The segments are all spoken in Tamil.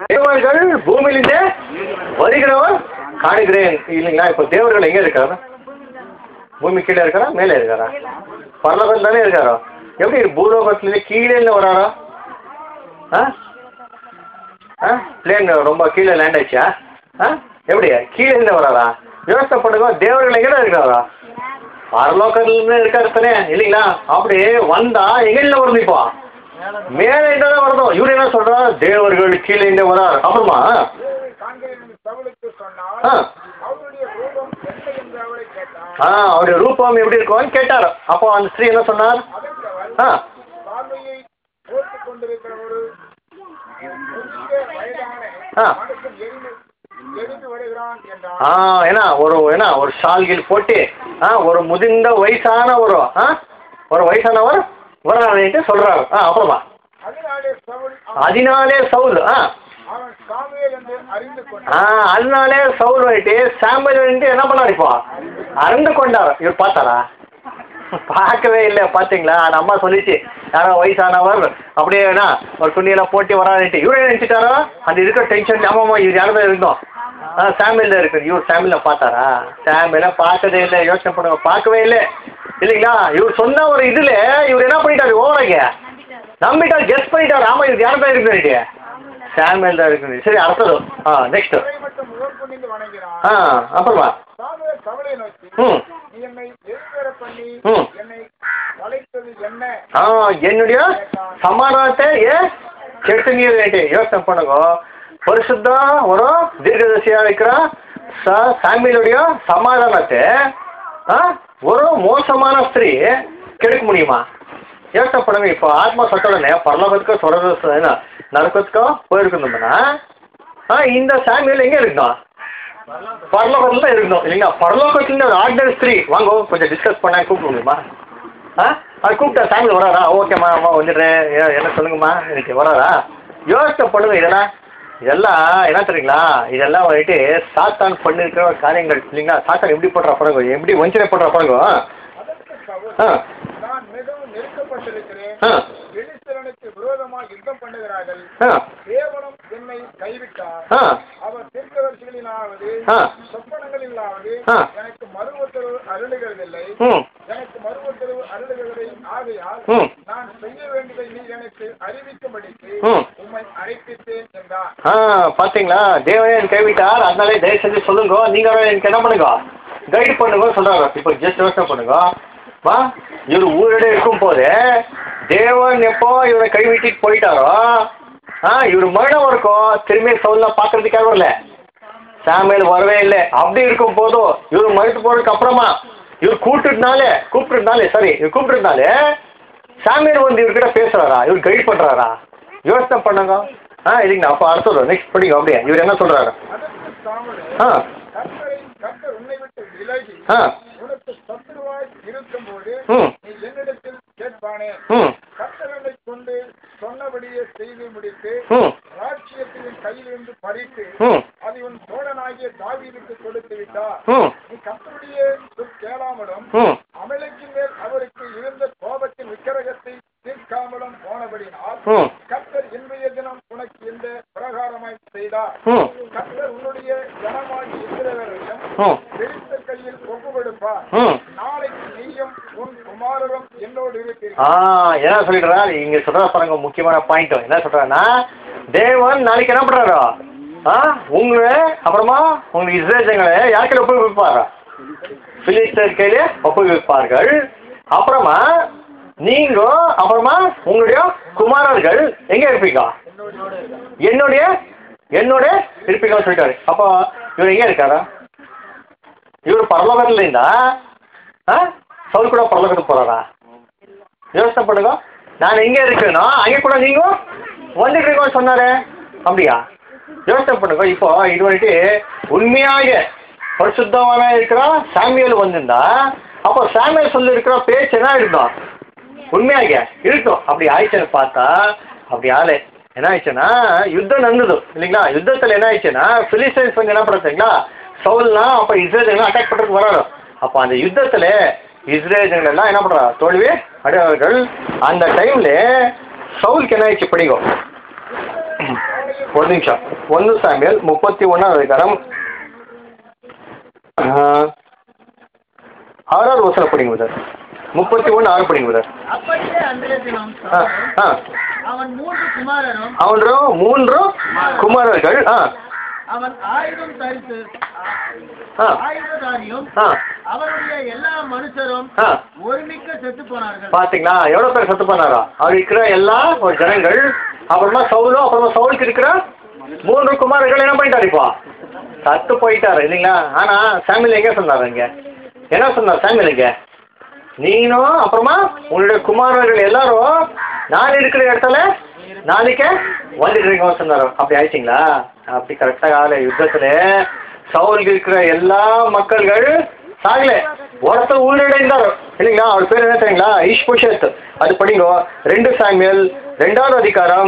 தேவர்கள் பூமியிலிருந்தே வருகிறவர் காணுகிறேன் இல்லைங்களா இப்போ தேவர்கள் எங்கே இருக்காரு பூமி கீழே இருக்காரா மேலே இருக்காரா பரலோகம் தானே இருக்காரோ எப்படி பூலோகத்துலேருந்து கீழே இருந்து வராரா ஆ ஆ பிளேன் ரொம்ப கீழே லேண்ட் ஆயிடுச்சா ஆ எப்படி கீழே இருந்து வராரா யோசனை பண்ணுங்க தேவர்கள் எங்கே இருக்காரா பரலோகத்துலேருந்து இருக்காரு தானே இல்லைங்களா அப்படி வந்தா எங்கேருந்து வருது இப்போ மேலே இருந்து தான் வரணும் இவர் என்ன சொல்றா தேவர்கள் கீழே இருந்து வரார் அப்புறமா தேவரை காண்கிறேன் என்று சவுலுக்கு சொன்னார் ஆ அவருடைய ரூபம் என்ன என்று அவரை கேட்டார் ஆ அவருடைய ரூபம் எப்படி இருக்கும்னு கேட்டார் அப்போ அந்த ஸ்திரீ என்ன சொன்னார் அதற்கு அவர் ஆ பார்வையை போட்டுக் கொண்டிருக்கிற ஒரு முதிய வயதான ஆ. மனுஷன் எரிந்து எரிந்து வருகிறான் என்றார் ஆ ஏன்னா ஒரு ஏன்னா ஒரு ஷால்கில் போட்டு ஆ ஒரு முதிர்ந்த வயசான ஒரு ஆ ஒரு வயசானவர் வரான்ட்டு சொல்றாரு ஆ அப்புறமா அதனாலே சவுல் அவன் அதனாலே சவுல் ஆ அவன் சாமுவேல் என்று அறிந்து ஆ கொண்டான் அதனாலே சவுல் வந்துட்டு சாம்பல் வந்துட்டு என்ன பண்ணார் இப்போ அறந்து கொண்டார் இவர் பார்த்தாரா பார்க்கவே இல்லை பார்த்தீங்களா அந்த அம்மா சொல்லிச்சு யாரோ வயசானவர் அப்படியே என்ன ஒரு துணியெல்லாம் போட்டு வரான்ட்டு இவரே நினச்சிட்டாரா அந்த இருக்கிற டென்ஷன் ஆமாம்மா இவர் யாரும் இருந்தோம் ஆ சாமியில் இருக்கு இவர் சாமியில் பார்த்தாரா சாமியில் பார்த்ததே இல்லை யோசனை பண்ணுங்க பார்க்கவே இல்லை இல்லைங்களா இவர் சொன்ன ஒரு இதில் இவர் என்ன பண்ணிட்டாரு ஓவராக நம்பிட்டார் கெஸ் பண்ணிட்டார் ஆமாம் இது யாரும் தான் இருக்கு சாமியில் தான் இருக்குது சரி அடுத்தது ஆ நெக்ஸ்ட்டு அவரை மட்டும் முகம் கொண்டு வணங்கினான் ஆ அப்புறமா சாமுவேல் சவுலை நோக்கி ம் நீ என்னை எதிர்வர பண்ணி ம். என்னை வளைத்தது என்ன ஆ என்னுடைய சமாதானத்தை ஏன் கெடுத்து நீர் வேண்டி யோசனை பண்ணுங்க பரிசுத்தா ஒரு தீர்க்கதரிசியா இருக்கிற ச சாமியிலுடைய சமாதானத்தை ஆ ஒரு மோசமான ஸ்திரீ கெடுக்க முடியுமா யோசனை பண்ணுங்க இப்போ ஆத்மா சொத்தோடனே பரலோகத்துக்கோ சொல்றது என்ன நரக்கத்துக்கோ போயிருக்கணும்னா ஆ இந்த சாமியில் எங்கே இருக்கணும் பரலோகத்தில் தான் இருக்கணும் இல்லைங்களா பரலோகத்துல ஒரு ஆர்டினரி ஸ்திரீ வாங்க கொஞ்சம் டிஸ்கஸ் பண்ண கூப்பிட முடியுமா ஆ அது கூப்பிட்டா சாமியில் வராரா ஓகேம்மா அம்மா வந்துடுறேன் ஏ- என்ன சொல்லுங்கம்மா இன்னைக்கு வராரா யோசனை பண்ணுங்க இதெல்லாம் இதெல்லாம் என்ன தெரியுங்களா இதெல்லாம் வந்துட்டு சாத்தான் பண்ணிருக்கிற காரியங்கள் இல்லைங்களா சாத்தான் எப்படி பண்ணுற படங்க எப்படி வஞ்சனை பண்ணுற படங்க அதற்கு சவுல் ஆ நான் மிகவும் நெருக்கப்பட்டிருக்கிறேன் ஆ பெலிஸ்தரனுக்கு விரோதமாக யுத்தம் பண்ணுகிறார்கள் ஆ தேவனும் என்னை கைவிட்டார் ஆ அவர் தீர்க்கதரிசிகளிலாவது ஆ சொப்பனங்களிலாவது ஆ. எனக்கு மறு உத்தரவு அருளுகிறதில்லை ம் எனக்கு மறு உத்தரவு அருளுகிறதை ஆகையால் ம் நான் செய்ய வேண்டியதை நீ எனக்கு அறிவிக்கும்படிக்கு ம். உம்மை அழைப்பித்தேன் என்றார் ஆ பார்த்தீங்களா தேவனே என் கைவிட்டார் அதனாலே தயவு செஞ்சு சொல்லுங்க நீங்கள் எனக்கு என்ன பண்ணுங்க கைடு பண்ணுங்க சொல்கிறாங்க இப்போ ஜஸ்ட் யோசனை பண்ணுங்க வா இவர் ஊரோட இருக்கும் போது தேவன் எப்போ இவரை கைவிட்டிட்டு போயிட்டாரோ ஆ இவர் மரணம் இருக்கும் திரும்பி சவுல்லாம் பார்க்கறதுக்காக வரல சாமியல் வரவே இல்லை அப்படி இருக்கும் போதும் இவர் மறுத்து போனதுக்கு அப்புறமா இவர் கூப்பிட்டுனாலே கூப்பிட்டுனாலே சாரி இவர் கூப்பிட்டுனாலே சாமியல் வந்து இவர்கிட்ட பேசுறாரா இவர் கைட் பண்றாரா யோசனை பண்ணுங்க ஆ இல்லைங்கண்ணா அப்போ அடுத்தது நெக்ஸ்ட் படிங்க அப்படியே இவர் என்ன சொல்றாரு அதற்கு சாமுவேல் ஆ கர்த்தரை கர்த்தர் உன்னை விட்டு விலகி ஆ உனக்கு சத்துருவாய் இருக்கும்போது ம் நீ என்னிடத்தில் கேட்பானே ம் கர்த்தரனை கொண்டு சொன்னபடியே செய்து முடித்து ம் ராட்சியத்தின் கையிலிருந்து பறித்து ம் அதை உன் தோழனாகிய தாவீதுக்கு கொடுத்து விட்டார் ம் நீ கர்த்தருடைய சொல் கேளாமலும் ம் அமலைக்கு மேல் அவருக்கு இருந்த கோபத்தின் விக்கிரகத்தை தீர்க்காமலும் போனபடினால் ம் கர்த்தர் இன்றைய தினம் உனக்கு இந்த பிரகாரமாய் செய்தார் ம் கர்த்தர் உன்னுடைய ஜனமாகி இருக்கிறவரையும் ம் பெருத்த கையில் ஒப்பு கொடுப்பார் ம் நாளைக்கு நீயும் உன் குமாரரும் என்னோடு ஆ இருப்பீர்கள் என்ன சொல்லிடுறா இங்க சொல்ற பாருங்க முக்கியமான பாயிண்ட் என்ன சொல்றாருன்னா தேவன் நாளைக்கு என்ன பண்றாரோ ஆ உங்களை அப்புறமா உங்க இஸ்ரேஜங்களை யார் கையில ஒப்பு வைப்பாரா பிலிஸ்டர் கையில ஒப்பு வைப்பார்கள் அப்புறமா நீங்க அப்புறமா உங்களுடைய குமாரர்கள் எங்க இருப்பீங்க என்னுடைய என்னோட இருப்பீங்கன்னு சொல்லிட்டாரு அப்போ இவர் எங்க இருக்காரா இவர் பரலோகத்துல இருந்தா ஆ சவுல் கூட பரலோகத்துக்கு போறாரா யோசனை பண்ணுங்க நான் எங்கே இருக்கேனோ அங்கே கூட நீங்க வந்துட்டுருக்கோன்னு சொன்னாரு அப்படியா யோசனை பண்ணுங்க இப்போ இது வந்துட்டு உண்மையாக பரிசுத்தமான இருக்கிற சாமியல் வந்திருந்தா அப்போ சாமியல் சொல்லி இருக்கிற பேச்சு என்ன இருக்கும் உண்மையாக இருக்கும் அப்படி ஆயிடுச்சுன்னு பார்த்தா அப்படி ஆளு என்ன ஆயிடுச்சுன்னா யுத்தம் நடந்தது இல்லைங்களா யுத்தத்தில் என்ன ஆயிடுச்சுன்னா பிலிஸ்டைன்ஸ் வந்து என்ன பண்ணுறீங்களா சவுல்னா அப்போ இஸ்ரேல் அட்டாக் பண்ணுறதுக்கு வராரு அப்போ அந்த யுத்தத்தில் இஸ்ரேல் எல்லாம் என்ன பண்ணுறா தோல்வி அடைவார்கள் அந்த டைமில் சவுலுக்கு என்ன ஆயிடுச்சு படிக்கும் இஸ்ரவேல் அங்கேயும் ஒரு நிமிஷம் ஒன்று சாமியல் முப்பத்தி ஒன்றாவது அதிகாரம் ஆஹ், ஆறாவது வசனம் படிங்க சார் முப்பத்தி ஒன்று ஆறு படிங்க சார் அப்படியே அன்றைய தினம் ஆ ஆ அவன் மூன்று குமாரரும் அவன்றும் மூன்று குமாரர்கள் ஆ அவன் ஆயுதம் தரித்து ஆ ஆயுததாரியும் ஆ அவருடைய எல்லா மனுஷரும் ஆ ஒருமிக்க செத்து போனார்கள் பாத்தீங்களா எவ்வளோ பேர் சத்து பண்ணாரா அவர் இருக்கிற எல்லா ஒரு ஜனங்கள் அப்புறமா சவுலும் அப்புறமா சவுலுக்கு இருக்கிற மூன்று குமாரர்கள் என்ன பண்ணிட்டாரு இப்போ சத்து போயிட்டாரு இல்லைங்களா ஆனா சாமியில் எங்க சொன்னாரு இங்க என்ன சொன்னார் சாமியில் இங்க நீனும் அப்புறமா உன்னுடைய குமாரர்கள் எல்லாரும் நான் இருக்கிற இடத்துல நாளைக்கே வந்துடுறீங்க சொன்னாரு அப்படி ஆயிடுச்சிங்களா அப்படி கரெக்டாக ஆகல யுத்தத்துல சவுலுக்கு இருக்கிற எல்லா மக்கள்கள் சாகல ஒருத்தர் உயிரிழந்தார் இல்லைங்களா அவர் பேர் என்ன தெரியுங்களா ஈஷ்புஷத் அது படிங்க ரெண்டு சாமியல் ரெண்டாவது அதிகாரம்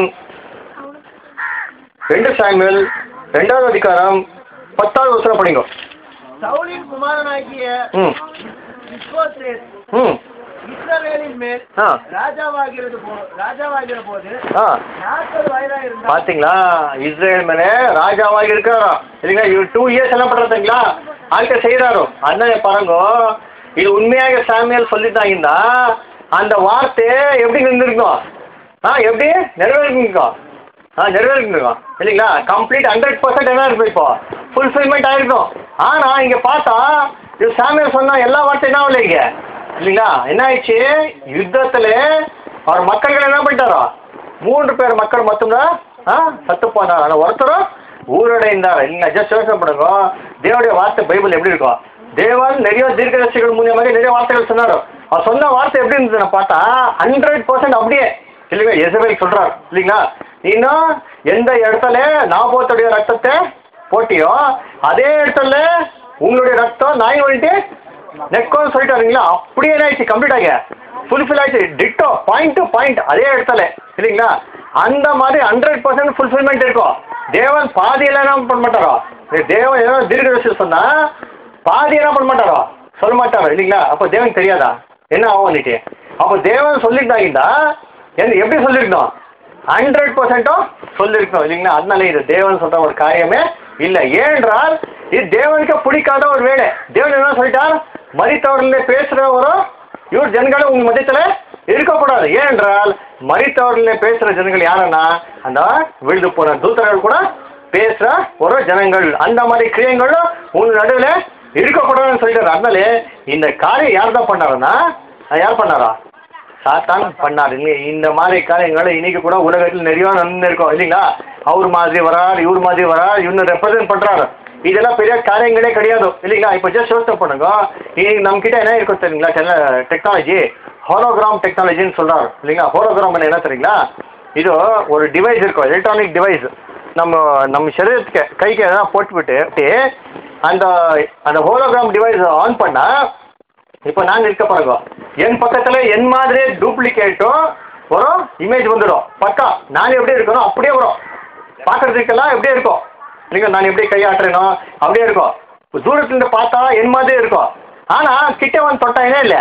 ரெண்டு சாமியல் ரெண்டாவது அதிகாரம் பத்தாவது வசனம் படிங்க சவுலின் குமாரனாகிய ம் இஸ்போசேத் ம் இஸ்ரவேலின் மேல் ஆ ராஜாவாகிறது போ ராஜாவாகிற போது ஆ நாற்பது வயதா இருந்தார் பாத்தீங்களா இஸ்ரேல் மேலே ராஜாவாக இருக்கிறாரோ இல்லைங்களா இவர் டூ இயர்ஸ் என்ன பண்ணுறதுங்களா ஆள்கிட்ட செய்கிறாரோ அண்ணன் பாருங்க இது உண்மையாக சாமியல் சொல்லிட்டாங்கன்னா அந்த வார்த்தை எப்படி இருந்திருக்கும் ஆ எப்படி நிறைவேறிருக்கும் ஆ நிறைவேறிருக்கும் இல்லைங்களா கம்ப்ளீட் ஹண்ட்ரட் பர்சன்ட் என்ன இருக்கும் இப்போ ஃபுல்ஃபில்மெண்ட் ஆயிருக்கும் ஆனால் இங்கே பார்த்தா இது சாமியல் சொன்ன எல்லா வார்த்தையும் என்ன ஆகல இங்கே இல்லைங்களா என்ன ஆயிடுச்சு யுத்தத்தில் அவர் மக்கள்கள் என்ன பண்ணிட்டாரோ மூன்று பேர் மக்கள் மட்டும்தான் ஆ சத்து போனார் ஆனால் ஒருத்தரும் ஊரடைந்தார் இல்லைங்க ஜஸ்ட் யோசனை பண்ணுங்க தேவனுடைய வார்த்தை பைபிள் எப்படி இருக்கும் தேவன் நிறைய தீர்க்கதரிசிகள் மூலியமாக நிறைய வார்த்தைகள் சொன்னார் அவர் சொன்ன வார்த்தை எப்படி இருந்ததுன்னு பார்த்தா ஹண்ட்ரட் பர்சன்ட் அப்படியே இல்லைங்க எசபேல் சொல்றார் இல்லைங்களா நீனும் எந்த இடத்துல நாபோத்துடைய ரத்தத்தை போட்டியோ அதே இடத்துல உங்களுடைய ரத்தம் நாய் வந்துட்டு நெக்கோன்னு சொல்லிட்டாருங்களா அப்படியே என்ன ஆயிடுச்சு கம்ப்ளீட் ஆகி ஃபுல்ஃபில் ஆயிடுச்சு டிட்டோ பாயிண்ட் டு பாயிண்ட் அதே இடத்துல இல்லைங்களா அந்த மாதிரி ஹண்ட்ரட் பர்சன்ட் ஃபுல்ஃபில்மெண்ட் இருக்கும் தேவன் பாதியில் என்ன பண்ண மாட்டாரோ இந்த தேவன் ஏதோ தீர்க்கதரிசி சொன்னா பாதி என்ன பண்ண மாட்டாரோ சொல்ல மாட்டாரோ இல்லைங்களா அப்போ தேவன் தெரியாதா என்ன ஆகும் வந்துட்டு அப்போ தேவன் சொல்லிட்டாங்கன்னா என்ன எப்படி சொல்லியிருக்கணும் ஹண்ட்ரட் பர்சன்ட்டும் சொல்லியிருக்கணும் இல்லைங்களா அதனால இது தேவன் சொல்ற ஒரு காரியமே இல்லை ஏனென்றால் இது தேவனுக்கு பிடிக்காத ஒரு வேலை தேவன் என்ன சொல்லிட்டார் மறித்தவர்களே பேசுகிற ஒரு இவர் ஜனங்களும் உங்கள் மத்தியத்தில் இருக்கக்கூடாது ஏனென்றால் மறித்தவர்களே பேசுகிற ஜனங்கள் யாருன்னா அந்த விழுது போன தூதர்கள் கூட பேசுகிற ஒரு ஜனங்கள் அந்த மாதிரி கிரியங்களும் உங்கள் நடுவில் இருக்கக்கூடாதுன்னு சொல்லிட்டாரு அதனால இந்த காரியம் யார் தான் பண்ணாருன்னா யார் பண்ணாரா சாத்தான் பண்ணார் இல்லையா இந்த மாதிரி காரியங்களை இன்னைக்கு கூட உலகத்தில் நிறைய நடந்து இருக்கும் இல்லைங்களா அவர் மாதிரி வரார் இவர் மாதிரி வரார் இவனு ரெப்ரசென்ட் பண்றாரு இதெல்லாம் பெரிய காரியங்களே கிடையாது இல்லைங்களா இப்போ ஜஸ்ட் யோசனை பண்ணுங்க இன்னைக்கு நம்ம கிட்ட என்ன இருக்கும் தெரியுங்களா டெக்னாலஜி ஹோலோகிராம் டெக்னாலஜின்னு சொல்றாரு இல்லைங்களா ஹோலோகிராம் என்ன தெரியுங்களா இது ஒரு டிவைஸ் இருக்கும் எலக்ட்ரானிக் டிவைஸ் நம்ம நம்ம சரீரத்துக்கு கைக்கு எதனா போட்டுவிட்டு அந்த அந்த ஹோலோகிராம் டிவைஸ் ஆன் பண்ணால் இப்போ நான் இருக்க பாருங்க என் பக்கத்தில் என் மாதிரி டூப்ளிகேட்டும் வரும் இமேஜ் வந்துடும் பக்கா நான் எப்படி இருக்கணும் அப்படியே வரும் பார்க்கறதுக்கெல்லாம் எப்படியே இருக்கும் இல்லைங்க நான் எப்படி கையாட்டுறேனோ அப்படியே இருக்கும் தூரத்துலேருந்து பார்த்தா என் மாதிரியே இருக்கும் ஆனால் கிட்ட வந்து தொட்டாங்கன்னா இல்லை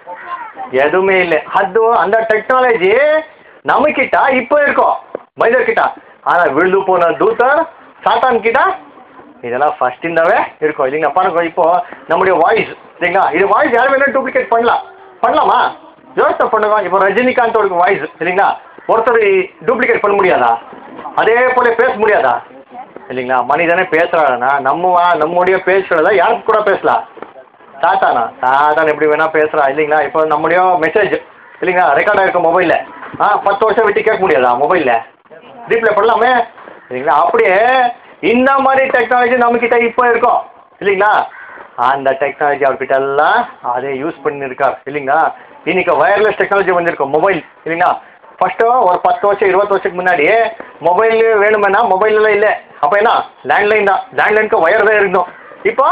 எதுவுமே இல்லை அது அந்த டெக்னாலஜி நம்மக்கிட்ட இப்போ இருக்கும் மனிதர் கிட்ட ஆனால் விழுந்து போன தூத்தர் சாத்தான் கிட்ட இதெல்லாம் ஃபஸ்ட்டிந்தாவே இருக்கும் இல்லைங்க பாருங்க இப்போ நம்முடைய வாய்ஸ் இல்லைங்களா இது வாய்ஸ் யார் வேணாலும் டூப்ளிகேட் பண்ணலாம் பண்ணலாமா யோசனை பண்ணுங்க இப்போ ரஜினிகாந்தோட வாய்ஸ் இல்லைங்களா ஒருத்தர் டூப்ளிகேட் பண்ண முடியாதா அதே போல பேச முடியாதா இல்லைங்களா மனிதனே பேசுகிறாருன்னா நம்ம வா- நம்முடைய பேசுகிறத யாருக்கு கூட பேசலாம் சாத்தானா சாத்தான் எப்படி வேணா பேசுகிறா இல்லைங்களா இப்போ நம்முடைய மெசேஜ் இல்லைங்களா ரெக்கார்ட் ஆகிருக்கும் மொபைலில் ஆ பத்து வருஷம் விட்டு கேட்க முடியாதா மொபைலில் ரீப்ளே பண்ணலாமே இல்லைங்களா அப்படியே இந்த மாதிரி டெக்னாலஜி நம்மக்கிட்ட இப்போ இருக்கும் இல்லைங்களா அந்த டெக்னாலஜி அவர்கிட்ட எல்லாம் அதை யூஸ் பண்ணியிருக்கார் இல்லைங்களா இன்னைக்கு வயர்லெஸ் டெக்னாலஜி வந்திருக்கும் மொபைல் இல்லைங்களா ஃபஸ்ட்டு ஒரு பத்து வருஷம் இருபது வருஷத்துக்கு முன்னாடி மொபைல் வேணுமென்னா மொபைல்லாம் இல்லை அப்போ என்ன லேண்ட்லைன் தான் லேண்ட்லைனுக்கு ஒயர் தான் இருந்தோம் இப்போ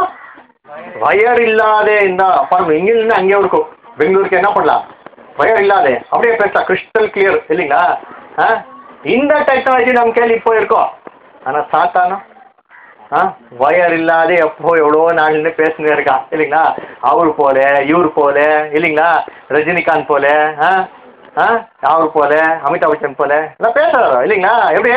வயர் இல்லாத இந்த பாருங்க இங்கிருந்து அங்கேயே இருக்கும் பெங்களூருக்கு என்ன பண்ணலாம் வயர் இல்லாத அப்படியே பேசலாம் கிறிஸ்டல் கிளியர் இல்லைங்களா ஆ இந்த டெக்னாலஜி நம்ம கையில் இப்போ இருக்கோம் ஆனால் சாத்தானோ ஆ வயர் இல்லாத எப்போ எவ்வளோ நாள்னு பேசினே இருக்கான் இல்லைங்களா அவர் போல இவர் போல இல்லைங்களா ரஜினிகாந்த் போல ஆ ஆ அவர் போல அமிதாப் பச்சன் போல எல்லாம் பேசுறாரோ இல்லைங்களா எப்படி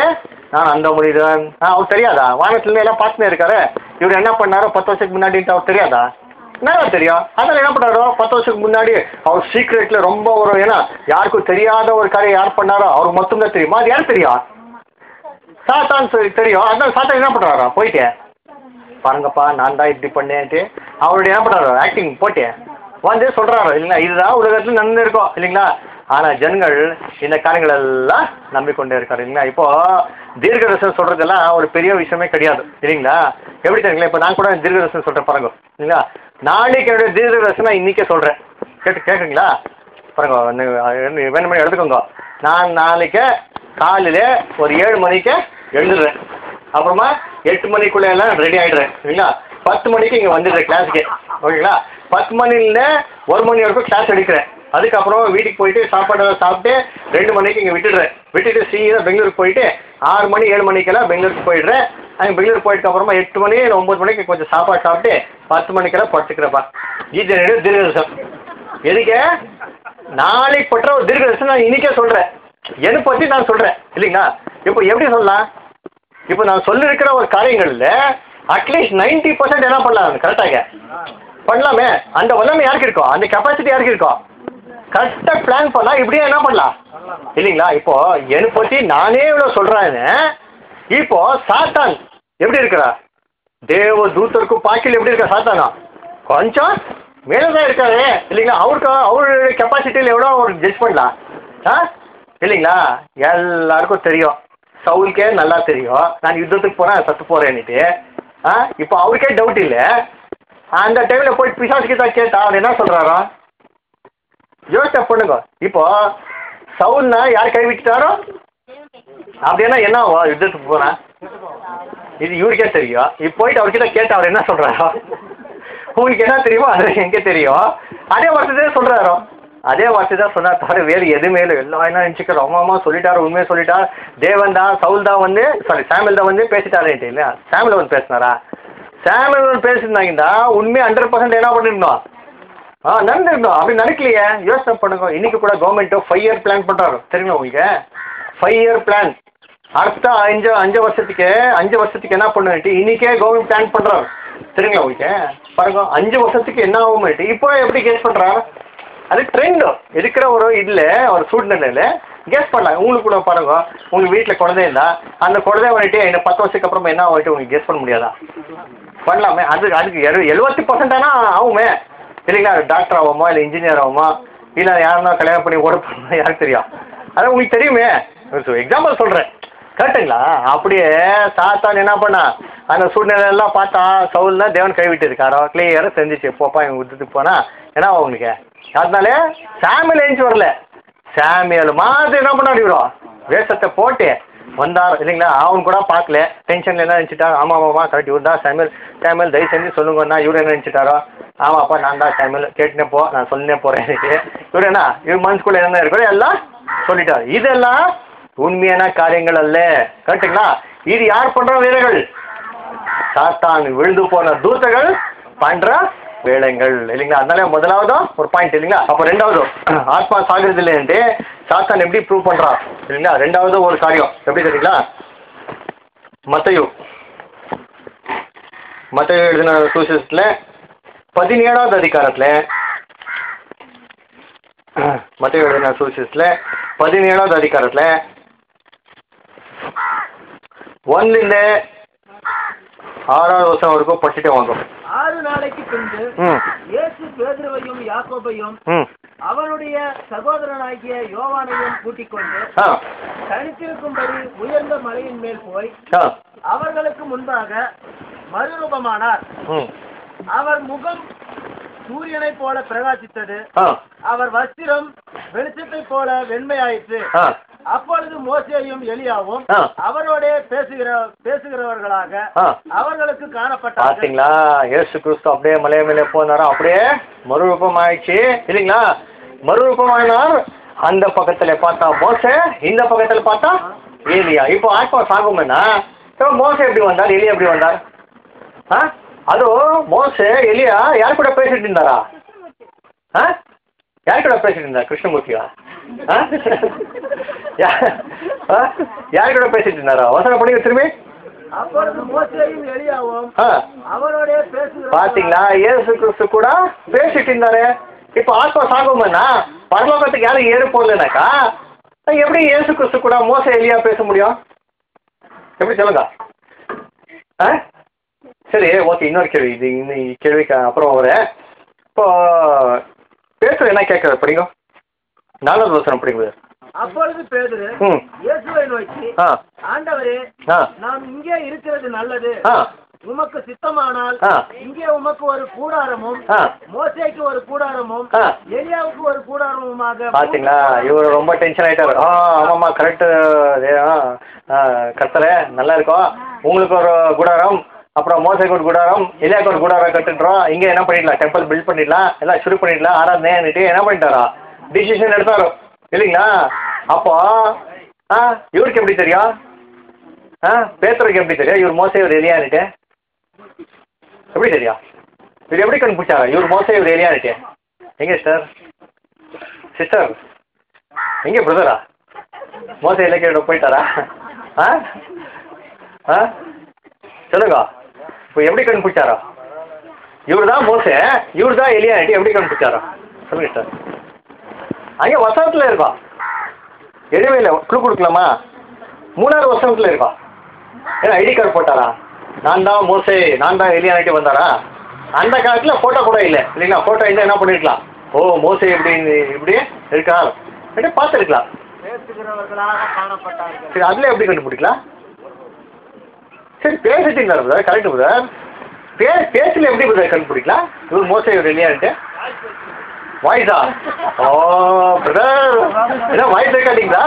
நான் அந்த மனிதன் ஆ அவர் தெரியாதா வானத்துல எல்லாம் பார்த்துனே இருக்காரு இவர் என்ன பண்ணாரோ பத்து வருஷத்துக்கு முன்னாடின்ட்டு அவர் தெரியாதா நல்லா தெரியும் அதனால என்ன பண்ணாரோ பத்து வருஷத்துக்கு முன்னாடி அவர் சீக்ரெட்ல ரொம்ப ஒரு ஏன்னா யாருக்கும் தெரியாத ஒரு காரியம் யார் பண்ணாரோ அவருக்கு மட்டும்தான் தெரியுமா அது யாருக்கு தெரியும் சாத்தான் சொல்லி தெரியும் அதனால சாத்தான் என்ன பண்ணுறாரா போயிட்டு பாருங்கப்பா நான் தான் இப்படி பண்ணேன்ட்டு அவருடைய என்ன பண்ணுறாரு ஆக்டிங் போட்டு வந்து சொல்கிறாரு இல்லைங்களா இதுதான் உலகத்தில் நன்மை இருக்கும் இல்லைங்களா ஆனால் ஜனங்கள் இந்த காரியங்கள் எல்லாம் நம்பிக்கொண்டே இருக்காரு இல்லைங்களா இப்போ தீர்க்கதர்சனம் சொல்கிறதெல்லாம் ஒரு பெரிய விஷயமே கிடையாது இல்லைங்களா எப்படி தெரியுங்களா இப்போ நான் கூட தீர்க்கதர்சனம் சொல்கிறேன் பாருங்க இல்லைங்களா நாளைக்கு என்னுடைய தீர்க்கதர்சனம் இன்னைக்கே சொல்கிறேன் கேட்டு கேட்குறீங்களா பாருங்க நீ- வேணுமே எடுத்துக்கோங்க நான் நாளைக்கு காலையில் ஒரு ஏழு மணிக்கு எழுந்துடுறேன் அப்புறமா எட்டு மணிக்குள்ளே எல்லாம் ரெடி ஆகிடுறேன் சரிங்களா பத்து மணிக்கு இங்கே வந்துடுறேன் கிளாஸுக்கு ஓகேங்களா பத்து மணிலேருந்து ஒரு மணி வரைக்கும் கிளாஸ் எடுக்கிறேன் அதுக்கப்புறம் வீட்டுக்கு போயிட்டு சாப்பாடு சாப்பிட்டு ரெண்டு மணிக்கு இங்கே விட்டுடுறேன் விட்டுட்டு சீக்கிரம் பெங்களூருக்கு போயிட்டு ஆறு மணி ஏழு மணிக்கெல்லாம் பெங்களூருக்கு போயிடுறேன் அங்கே பெங்களூர் போயிட்டு அப்புறமா எட்டு மணி இல்லை ஒம்பது மணிக்கு கொஞ்சம் சாப்பாடு சாப்பிட்டு பத்து மணிக்கெல்லாம் படுத்துக்கிறேன்ப்பா இது என்னுடைய தீர்க்கதர்சனம் எதுக்கு நாளைக்கு பற்ற ஒரு தீர்க்கதர்சனம் நான் இன்னைக்கே சொல்கிறேன் என்னை பற்றி நான் சொல்கிறேன் இல்லைங்களா இப்போ எப்படி சொல்லலாம் இப்போ நான் சொல்லியிருக்கிற ஒரு காரியங்களில் அட்லீஸ்ட் நைன்டி பர்சன்ட் என்ன பண்ணலாம் கரெக்டாக பண்ணலாமே அந்த வல்லமை யாருக்கு இருக்கும் அந்த கெப்பாசிட்டி யாருக்கு இருக்கும் கரெக்டாக பிளான் பண்ணால் இப்படியே என்ன பண்ணலாம் இல்லைங்களா இப்போ என்னை பற்றி நானே இவ்வளோ சொல்கிறேன்னு இப்போ சாத்தான் எப்படி இருக்கிறா தேவ தூத்தருக்கும் பாக்கில் எப்படி இருக்கா சாத்தானா கொஞ்சம் மேலே தான் இருக்காரு இல்லைங்களா அவருக்கு அவருடைய கெப்பாசிட்டியில் எவ்வளோ அவர் ஜட்ஜ் பண்ணலாம் ஆ இல்லைங்களா எல்லாருக்கும் தெரியும் சவுலுக்கே நல்லா தெரியும் நான் யுத்தத்துக்கு போகிறேன் சத்து போகிறேன்னுட்டு ஆ இப்போ அவருக்கே டவுட் இல்லை அந்த டைமில் போய் பிசாசு கிட்ட கேட்டா அவர் என்ன சொல்கிறாரோ யோசனை பண்ணுங்க இப்போ சவுல்னா யார் கை விட்டுட்டாரோ அப்படின்னா என்ன ஆகும் யுத்தத்துக்கு போகிறேன் இது இவருக்கே தெரியும் இப்போ போயிட்டு அவர்கிட்ட கேட்டு அவர் என்ன சொல்கிறாரோ உங்களுக்கு என்ன தெரியுமோ அது எங்கே தெரியும் அதே வார்த்தை தான் சொல்கிறாரோ அதே வார்த்தை தான் சொன்னார் தவிர வேறு எதுவுமே இல்லை எல்லாம் என்ன நினச்சிக்கிறோம் அம்மா அம்மா சொல்லிட்டாரு உண்மையை சொல்லிட்டார் தேவன் தான் சவுல் தான் வந்து சாரி சாமியல் தான் வந்து பேசிட்டாருன்ட்டு இல்லையா சாமியல் வந்து பேசினாரா சாமியல் வந்து பேசியிருந்தாங்கன்னா உண்மையை ஹண்ட்ரட் பர்சன்ட் என்ன பண்ணிருந்தோம் ஆ நடந்துருந்தோம் அப்படி நடக்கலையே யோசனை பண்ணுங்க இன்னைக்கு கூட கவர்மெண்ட்டு ஃபைவ் இயர் பிளான் பண்ணுறாரு தெரியுமா உங்களுக்கு ஃபைவ் இயர் பிளான் அடுத்த அஞ்சு அஞ்சு வருஷத்துக்கு அஞ்சு வருஷத்துக்கு என்ன பண்ணுட்டு இன்னைக்கே கவர்மெண்ட் பிளான் பண்ணுறாரு தெரியுங்களா உங்களுக்கு பாருங்க அஞ்சு வருஷத்துக்கு என்ன ஆகும்ட்டு இப்போ எப்படி கெஸ் பண்ணுறாரு அது ட்ரெண்டு இருக்கிற ஒரு இதில் ஒரு சூழ்நிலையில் கெஸ் பண்ணலாம் உங்களுக்கு கூட பாருங்க உங்களுக்கு வீட்டில் குழந்தை இருந்தா அந்த குழந்தை வந்துட்டு என்ன பத்து வருஷத்துக்கு அப்புறமா என்ன ஆகிட்டு உங்களுக்கு கெஸ் பண்ண முடியாதா பண்ணலாமே அது அதுக்கு எழு எழுபத்தி பர்சன்டானா ஆகுமே இல்லைங்களா டாக்டர் ஆகுமா இல்லை இன்ஜினியர் ஆகுமா இல்லை யாருன்னா கல்யாணம் பண்ணி ஓட போகிறோம் யாருக்கு தெரியும் அது உங்களுக்கு தெரியுமே எக்ஸாம்பிள் சொல்கிறேன் கரெக்டுங்களா அப்படியே சாத்தான் என்ன பண்ணா அந்த சூழ்நிலையெல்லாம் பார்த்தா சவுல்னா தேவன் கைவிட்டு இருக்காரோ கிளியராக தெரிஞ்சிச்சு போப்பா இவங்க விட்டுட்டு போனா என்ன ஆகும் உங்களுக்கு அதனால சாமியல் எழுந்து வரல சாமியல் மாதிரி என்ன பண்ணாடி வரும் வேஷத்தை போட்டு வந்தார் இல்லைங்களா அவன் கூட பார்க்கல டென்ஷனில் என்ன நினச்சிட்டா ஆமாம் ஆமாம்மா கரெக்ட் இவர் தான் சாமியல் சாமியல் தயவு செஞ்சு சொல்லுங்கண்ணா இவர் என்ன நினச்சிட்டாரோ ஆமாப்பா நான் தான் சாமியல் கேட்டுனே போ நான் சொல்லினே போகிறேன் இவர் என்ன இவர் மனசுக்குள்ளே என்ன இருக்கோ எல்லாம் சொல்லிட்டார் இதெல்லாம் உண்மையான காரியங்கள் அல்ல கரெக்டுங்களா இது யார் பண்ற வேலைகள் சாத்தான் விழுந்து போன தூத்தர்கள் பண்ற வேலைகள் இல்லைங்களா அதனால முதலாவது ஒரு பாயிண்ட் இல்லைங்களா அப்போ ரெண்டாவது ஆத்மா சாகிறது இல்லைன்ட்டு சாத்தான் எப்படி ப்ரூவ் பண்றான் இல்லைங்களா ரெண்டாவது ஒரு காரியம் எப்படி தெரியுங்களா மத்தையு மத்தையு எழுதின சுவிசேஷத்தில் பதினேழாவது அதிகாரத்தில் மத்தையு எழுதின சுவிசேஷத்தில் பதினேழாவது அதிகாரத்தில் ஒன்லிருந்து ஆறாவது வருஷம் வரைக்கும் படிச்சுட்டே வந்தோம் ஆறு நாளைக்கு பின்பு ம் இயேசு பேதுருவையும் யாக்கோபையும் ம் அவருடைய சகோதரனாகிய யோவானையும் கூட்டிக் கொண்டு ஆ தனித்திருக்கும்படி உயர்ந்த மலையின் மேல் போய் ஆ அவர்களுக்கு முன்பாக மறுரூபமானார் ம் அவர் முகம் சூரியனைப் போல பிரகாசித்தது ஆ அவர் வஸ்திரம் வெளிச்சத்தைப் போல வெண்மையாயிற்று ஆ அப்பொழுது மோசேயும் எலியாவும் ஆ. அவரோட பேசுகிற பேசுகிறவர்களாக ஆ அவர்களுக்கு காணப்பட்டார்கள் பார்த்தீங்களா ஏசு கிறிஸ்து அப்படியே மலை மேலே போனாரா அப்படியே மறுரூபம் ஆயிடுச்சு இல்லைங்களா மறுரூபம் ஆனார் அந்த பக்கத்துல பார்த்தா மோசே இந்த பக்கத்துல பார்த்தா ஏலியா இப்போ ஆத்மா சாகுமேனா இப்போ மோசே எப்படி வந்தார் எலியா எப்படி வந்தார் ஆ அதுவும் மோசே எலியா யார் கூட பேசிட்டு இருந்தாரா ஆ யார் கூட பேசிட்டு இருந்தார் கிருஷ்ணமூர்த்தியா ஆ? யா- ஆ? யார் கூட பேசிட்டு இருந்தாரா வசனம் படிங்க திரும்பி அப்பொழுது மோசேயும் எலியாவும் ஆ அவரோட பேசுகிற பாத்தீங்களா இயேசு கிறிஸ்து கூட பேசிட்டு இருந்தாரு இப்போ ஆத்மா சாகுமன்னா பரலோகத்துக்கு யாரும் ஏறு போடலனாக்கா எப்படி இயேசு கிறிஸ்து கூட மோச எலியா பேச முடியும் எப்படி சொல்லுங்க ஆ சரி ஓகே இன்னொரு கேள்வி இது இன்னும் கேள்விக்கு அப்புறம் வரேன் இப்போ பேசுற என்ன கேட்கறது படிங்க நாலாவது வசனம் படிங்க அப்பொழுது பேதுரு ம் இயேசுவை நோக்கி ஆ ஆண்டவரே ஆ நாம் இங்கே இருக்கிறது நல்லது ஆ உமக்கு சித்தமானால் ஆ. இங்கே உமக்கு ஒரு கூடாரமும் ஆ மோசேக்கு ஒரு கூடாரமும் ஆ. எலியாவுக்கு ஒரு கூடாரமுமாக பாத்தீங்களா இவர் ரொம்ப டென்ஷன் ஆயிட்டாரு ஆ ஆமாம்மா கரெக்டு ஆ கத்தரை நல்லா இருக்கும் உங்களுக்கு ஒரு குடாரம் அப்புறம் மோசைக்கு ஒரு குடாரம் எலியாக்கு ஒரு குடாரம் கட்டுன்றோம் இங்கே என்ன பண்ணிடலாம் டெம்பிள் பில்ட் பண்ணிடலாம் எல்லாம் சுரு பண்ணிடலாம் ஆராதனைன்னுட்டு என்ன பண்ணிட்டாரா டிசிஷன் எடுத்தாரு இல்லைங்களா அப்போ ஆ இவருக்கு எப்படி தெரியும் ஆ பேத்துருக்கு எப்படி தெரியும் இவர் மோசை இவர் எலியான்னுட்டு எப்படி தெரியும் இவர் எப்படி கண்டுபிடிச்சாரா இவர் மோசை இவர் எலியான்னுட்டு எங்கே சார் சிஸ்டர் எங்கே பிரதரா மோச இலக்கியோட போயிட்டாரா ஆ ஆ சொல்லுங்க இப்போ எப்படி கண்டுபிடிச்சாரா இவர் தான் மோச இவர் தான் எலியானிட்டி எப்படி கண்டுபிடிச்சாரா சொல்லுங்க சார் அங்கே வசனத்தில் இருக்கோம் எதுவுமே இல்லை குழு கொடுக்கலாமா மூணாவது வசனத்தில் இருக்கோம் ஏன்னா ஐடி கார்டு போட்டாரா நான் தான் மோசே நான் தான் எலியானிட்டி வந்தாரா அந்த காலத்தில் ஃபோட்டோ கூட இல்லை இல்லைங்களா ஃபோட்டோ இருந்தால் என்ன பண்ணிருக்கலாம் ஓ மோசே இப்படி இப்படி இருக்கா அப்படி பார்த்துருக்கலாம் பேசுகிறவர்களாக காணப்பட்டார்கள் சரி அதில் எப்படி கண்டுபிடிக்கலாம் சரி பேசிட்டீங்களா பிரதர் கரெக்டு பிரதர் பே பேசல எப்படி பிரதர் கண்டுபிடிக்கலாம் இவர் மோசை இவர் இல்லையான்ட்டு வாய்ஸா ஓ பிரதர் என்ன வாய்ஸ் ரெக்கார்டிங்களா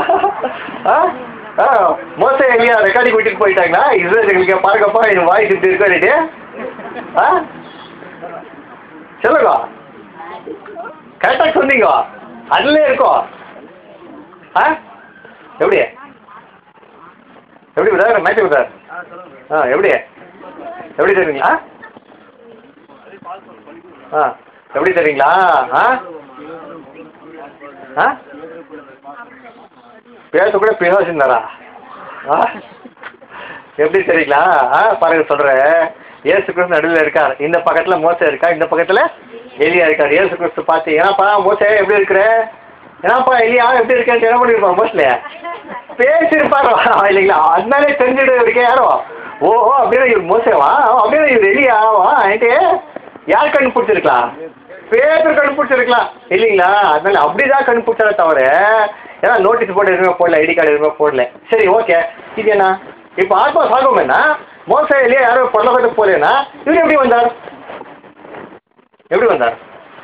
ஆ ஆ மோசை இல்லையா ரெக்கார்டிங் விட்டுட்டு போயிட்டாங்களா இது எங்களுக்கு பாருங்கப்பா என் வாய்ஸ் இப்படி இருக்காரு ஆ சொல்லுங்க கரெக்டாக சொன்னீங்க அதுலேயே இருக்கோம் ஆ எப்படி எப்படி சார் மேட்ச் சார் ஆ எப்படி எப்படி தெரியுங்களா ஆ எப்படி தெரியுங்களா ஆ ஆ பேச கூட பேசிருந்தாரா ஆ எப்படி தெரியுங்களா ஆ பாருங்க சொல்கிறேன் ஏசு கிறிஸ்து நடுவில் இருக்கார் இந்த பக்கத்தில் மோசை இருக்கா இந்த பக்கத்தில் எலியா இருக்கார் ஏசு கிறிஸ்து பார்த்து ஏன்னாப்பா மோசே எப்படி இருக்கிற ஏன்னாப்பா எலியா எப்படி இருக்கேன்னு என்ன பண்ணியிருப்பான் மோஸ்ட்லி பேசியிருப்பாரோ இல்லைங்களா அதனாலே தெரிஞ்சுட்டு இருக்கேன் யாரோ ஓ ஓ அப்படின்னா இவர் மோசேவா அப்படின்னா இவர் எலியாவா ஆயிட்டு யார் கண்டுபிடிச்சிருக்கலாம் பேப்பர் கண்டுபிடிச்சிருக்கலாம் இல்லைங்களா அதனால அப்படிதான் கண்டுபிடிச்சாலே தவிர ஏன்னா நோட்டீஸ் போர்டு எதுவுமே போடல ஐடி கார்டு எதுவுமே போடல சரி ஓகே இது என்ன இப்போ ஆத்மா சாகுமேனா மோசம் இல்லையா யாரும் பொருளாதாரத்துக்கு போலேன்னா இவர் எப்படி வந்தார் எப்படி வந்தார்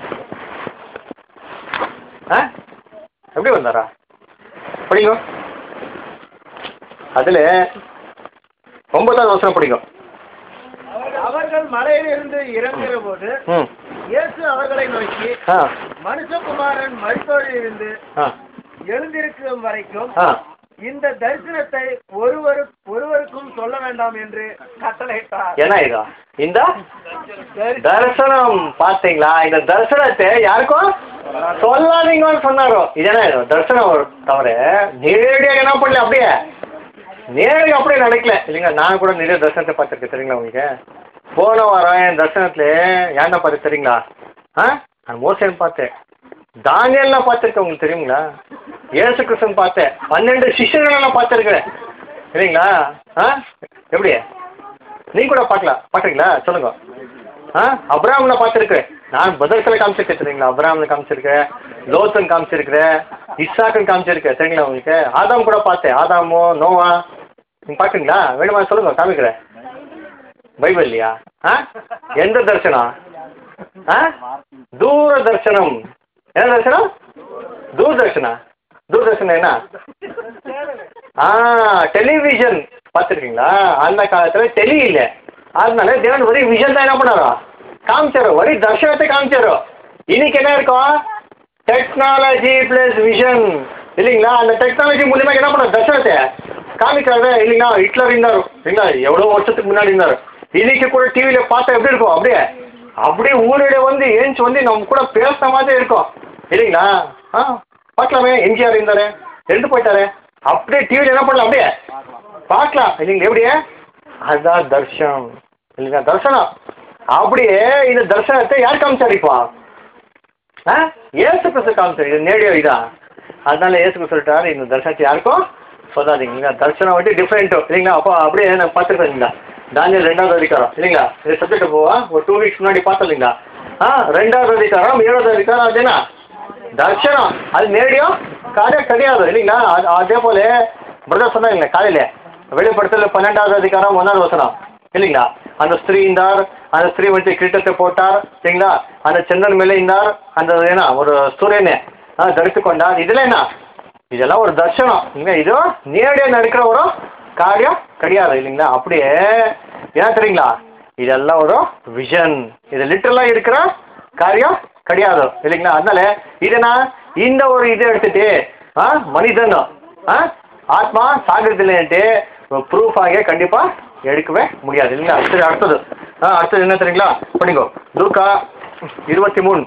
ஆ எப்படி வந்தாரா படிங்க அதில் ஒன்பதாவது வசனம் படிங்க அவர்கள் மலையிலிருந்து இறங்குகிற போது ம் இயேசு அவர்களை நோக்கி ஆ மனுஷகுமாரன் மருத்துவரில் இருந்து ஆ எழுந்திருக்கும் வரைக்கும் ஆ இந்த தரிசனத்தை ஒருவரு ஒருவருக்கும் சொல்ல வேண்டாம் என்று கட்டளையிட்டார் என்ன இதா இந்த தரிசனம் பார்த்தீங்களா இந்த தரிசனத்தை யாருக்கும் சொல்லாதீங்கன்னு சொன்னாரோ இது என்ன இது தரிசனம் ஒரு தவிர நேரடியாக என்ன பண்ணல அப்படியே நேரடியாக அப்படியே நடக்கல இல்லைங்க நான் கூட நிறைய தரிசனத்தை பார்த்துருக்கேன் தெரியுங்களா உங்களுக்கு போன வாரம் என் தரிசனத்தில் யாருன்னா பார்த்து தெரியுங்களா ஆ நான் மோசன் பார்த்தேன் தானியல்லாம் பார்த்துருக்கேன் உங்களுக்கு தெரியுங்களா ஏசு கிருஷ்ணன் பார்த்தேன் பன்னெண்டு சிஷ்யர்களெல்லாம் பார்த்துருக்கிறேன் இல்லைங்களா ஆ எப்படி நீங்க கூட பார்க்கலாம் பார்க்குறீங்களா சொல்லுங்க ஆ அப்ராமில் பார்த்துருக்கேன் நான் பதில்களை காமிச்சிருக்கேன் தெரியுங்களா அப்ராமில் காமிச்சிருக்கேன் லோத்தன் காமிச்சிருக்கிறேன் இஸ்ஸாக்குன்னு காமிச்சிருக்கேன் சரிங்களா உங்களுக்கு ஆதாம் கூட பார்த்தேன் ஆதாமோ நோவா நீங்கள் பார்க்குறீங்களா வேணுமா சொல்லுங்க காமிக்கிறேன் பைபிள் இல்லையா ஆ எந்த தரிசனம் ஆ தூர தரிசனம் என்ன தரிசனம் தூர்தர்ஷனா தூர்தர்ஷன் என்ன ஆ டெலிவிஷன் பார்த்துருக்கீங்களா அந்த காலத்தில் டெலி இல்லை அதனால தேவன் வரி விஷன் தான் என்ன பண்ணாரோ காமிச்சாரோ வரி தர்ஷனத்தை காமிச்சாரோ இன்னைக்கு என்ன இருக்கும் டெக்னாலஜி ப்ளஸ் விஷன் இல்லைங்களா அந்த டெக்னாலஜி மூலியமாக என்ன பண்ண தர்ஷனத்தை காமிக்கிறாரு இல்லைங்களா ஹிட்லர் இருந்தார் இல்லைங்களா எவ்வளோ வருஷத்துக்கு முன்னாடி இருந்தார் இன்னைக்கு கூட டிவியில் பார்த்தா எப்படி இருக்கும் அப்படியே அப்படியே ஊரிட வந்து ஏஞ்சி வந்து நம்ம கூட பேசுன மாதிரி இருக்கும் இல்லைங்களா ஆ பார்க்கலாமே எம்ஜிஆர் இருந்தாரு ரெண்டு போயிட்டாரு அப்படியே டிவியில் என்ன பண்ணலாம் அப்படியே பார்க்கலாம் இல்லைங்களா எப்படியே அதுதான் தர்ஷனம் இல்லைங்களா தர்சனம் அப்படியே இந்த தர்சனத்தை யார் காமிச்சார் இப்போ ஆ ஏசு கிறிஸ்து காமிச்சார் இது நேடியோ இதான் அதனால ஏசு கிறிஸ்து சொல்லிட்டாரு இந்த தர்சனத்தை யாருக்கும் சொல்லாதீங்க இல்லைங்களா தர்சனம் வந்து டிஃப்ரெண்ட்டு இல்லைங்களா அப்போ அப்படியே நான் பார்த்துருக்கேன் இல்லைங்களா தானியல் ரெண்டாவது அதிகாரம் இல்லைங்களா இது சப்ஜெக்ட் போவா ஒரு டூ வீக்ஸ் முன்னாடி பார்த்தோம் இல்லைங்களா ஆ ரெண்டாவது அதிகாரம் ஏழாவது அதிகாரம் அது என்ன தர்ஷனம் அது நேரடியும் காரியம் கிடையாது இல்லைங்களா அது அதே போல பிரதர் சொன்னாங்க காலையில வெளிப்படுத்தல பன்னெண்டாவது அதிகாரம் ஒன்றாவது வசனம் இல்லைங்களா அந்த ஸ்திரீ இருந்தார் அந்த ஸ்திரீ வந்து கிரீட்டத்தை போட்டார் சரிங்களா அந்த சந்திரன் மேலே இருந்தார் அந்த என்ன ஒரு சூரியனை ஆ, தரித்து கொண்டார் இதெல்லாம் என்ன இதெல்லாம் ஒரு தர்ஷனம் இல்லைங்களா இது நேரடியாக நடக்கிற ஒரு காரியம் கிடையாது இல்லைங்களா அப்படியே என்ன தெரியுங்களா இதெல்லாம் ஒரு விஷன் இது லிட்டரலாக இருக்கிற காரியம் கிடையாது இல்லைங்களா அதனால இதை நான் இந்த ஒரு இதை எடுத்துட்டு ஆ மனிதன் ஆ ஆத்மா சாகிறதில்லைன்ட்டு ப்ரூஃப் ஆகிய கண்டிப்பாக எடுக்கவே முடியாது இல்லைங்களா சரி அடுத்தது ஆ அடுத்தது என்ன தெரியுங்களா பண்ணிக்கோ லூக்கா இருபத்தி மூணு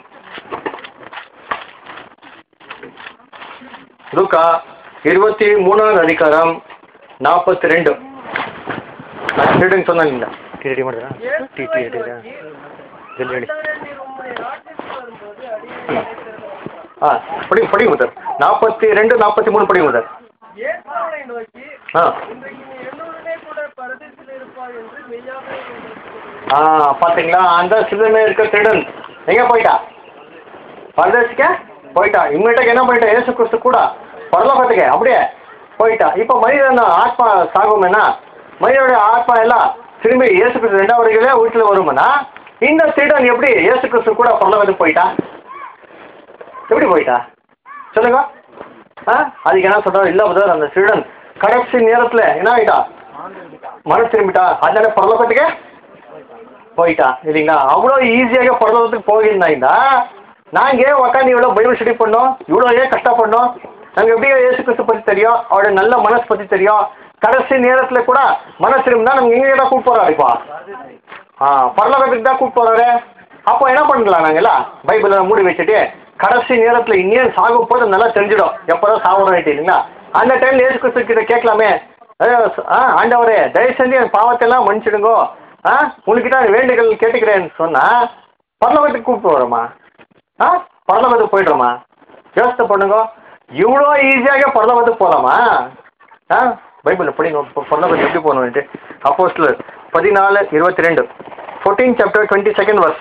லூக்கா இருபத்தி மூணாவது அதிகாரம் நாற்பத்தி ரெண்டு நான் திருடுன்னு சொன்னாங்களா டி ரெடி பண்ணுறா டி டி ரெடி ஜல்தி ரெடி நீர் உம்முடைய ராஜ்யத்துக்கு வரும்போது அடியே ஆ படிங்க படிங்க முதல் நாற்பத்தி ரெண்டு நாற்பத்தி மூணு படிங்க முதல் இயேசுவை நோக்கி ஆ இன்றைக்கு நீ என்னுடனே கூட பரதேசில் இருப்பாய் என்று மெய்யாகவே உங்களுக்கு சொல்கிறேன். ஆ பார்த்தீங்களா அந்த சிறுமே இருக்க திருடன் எங்கே போயிட்டா பரதேசிக்க போயிட்டா இம்மிடியாக என்ன பண்ணிட்டா ஏசு கிறிஸ்து கூட பரலோகத்துக்கு அப்படியே போயிட்டா இப்போ மனிதன் ஆத்மா சாகுமேனா மனிதனுடைய ஆத்மா எல்லாம் திரும்பி இயேசு கிறிஸ்து ரெண்டாவது வருகையிலே வீட்டில் வருமானா இந்த திருடன் எப்படி இயேசு கிறிஸ்து கூட பரலோகத்துக்கு போயிட்டா எப்படி போயிட்டா சொல்லுங்க ஆ அதுக்கு என்ன சொல்கிறார் இல்லை முதல் அந்த திருடன் கடைசி நேரத்தில் என்ன ஆகிட்டா மனசு திரும்பிட்டா அதனால பரலோகத்துக்கு போயிட்டா இல்லைங்களா அவ்வளோ ஈஸியாக பரலோகத்துக்கு போயிருந்தாங்க நாங்கள் உட்காந்து இவ்வளோ பைபிள் ஸ்டடி பண்ணோம் இவ்வளோ ஏன் கஷ்டப்படணும் நாங்கள் எப்படியோ இயேசு கிறிஸ்து பற்றி தெரியும் அவருடைய நல்ல மனசு பற்றி தெரியும் கடைசி நேரத்தில் கூட மனசு இருந்தால் நமக்கு எங்கே தான் கூப்பிட்டு போகிறோம் இப்போ ஆ பரலோகத்துக்கு தான் கூப்பிட்டு போகிறாரு அப்போ என்ன பண்ணலாம் நாங்கள்லாம் பைபிளை மூடி வச்சுட்டு கடைசி நேரத்தில் இன்னும் சாகும் போது நல்லா தெரிஞ்சிடும் எப்போ தான் சாகுறோம் இல்லைங்களா அந்த டைமில் ஏசு கிறிஸ்து கிட்ட கேட்கலாமே ஐயோ, ஆ ஆண்டவரே தயவு செஞ்சு என் பாவத்தெல்லாம் மன்னிச்சிடுங்கோ ஆ உங்ககிட்ட வேண்டுதல் கேட்டுக்கிறேன்னு சொன்னால் பரலோகத்துக்கு கூப்பிட்டு வரோமா ஆ பரலோகத்துக்கு போய்டுறோமா யோசனை பண்ணுங்க இவ்வளோ ஈஸியாக பரலோகத்துக்கு போகலாமா ஆ பைபிளில் படிங்க ப- பரலோகத்துக்கு எப்படி போகணுன்ட்டு அப்போஸ்லர் பதினாலு இருபத்தி ரெண்டு fourteen chapter twenty second verse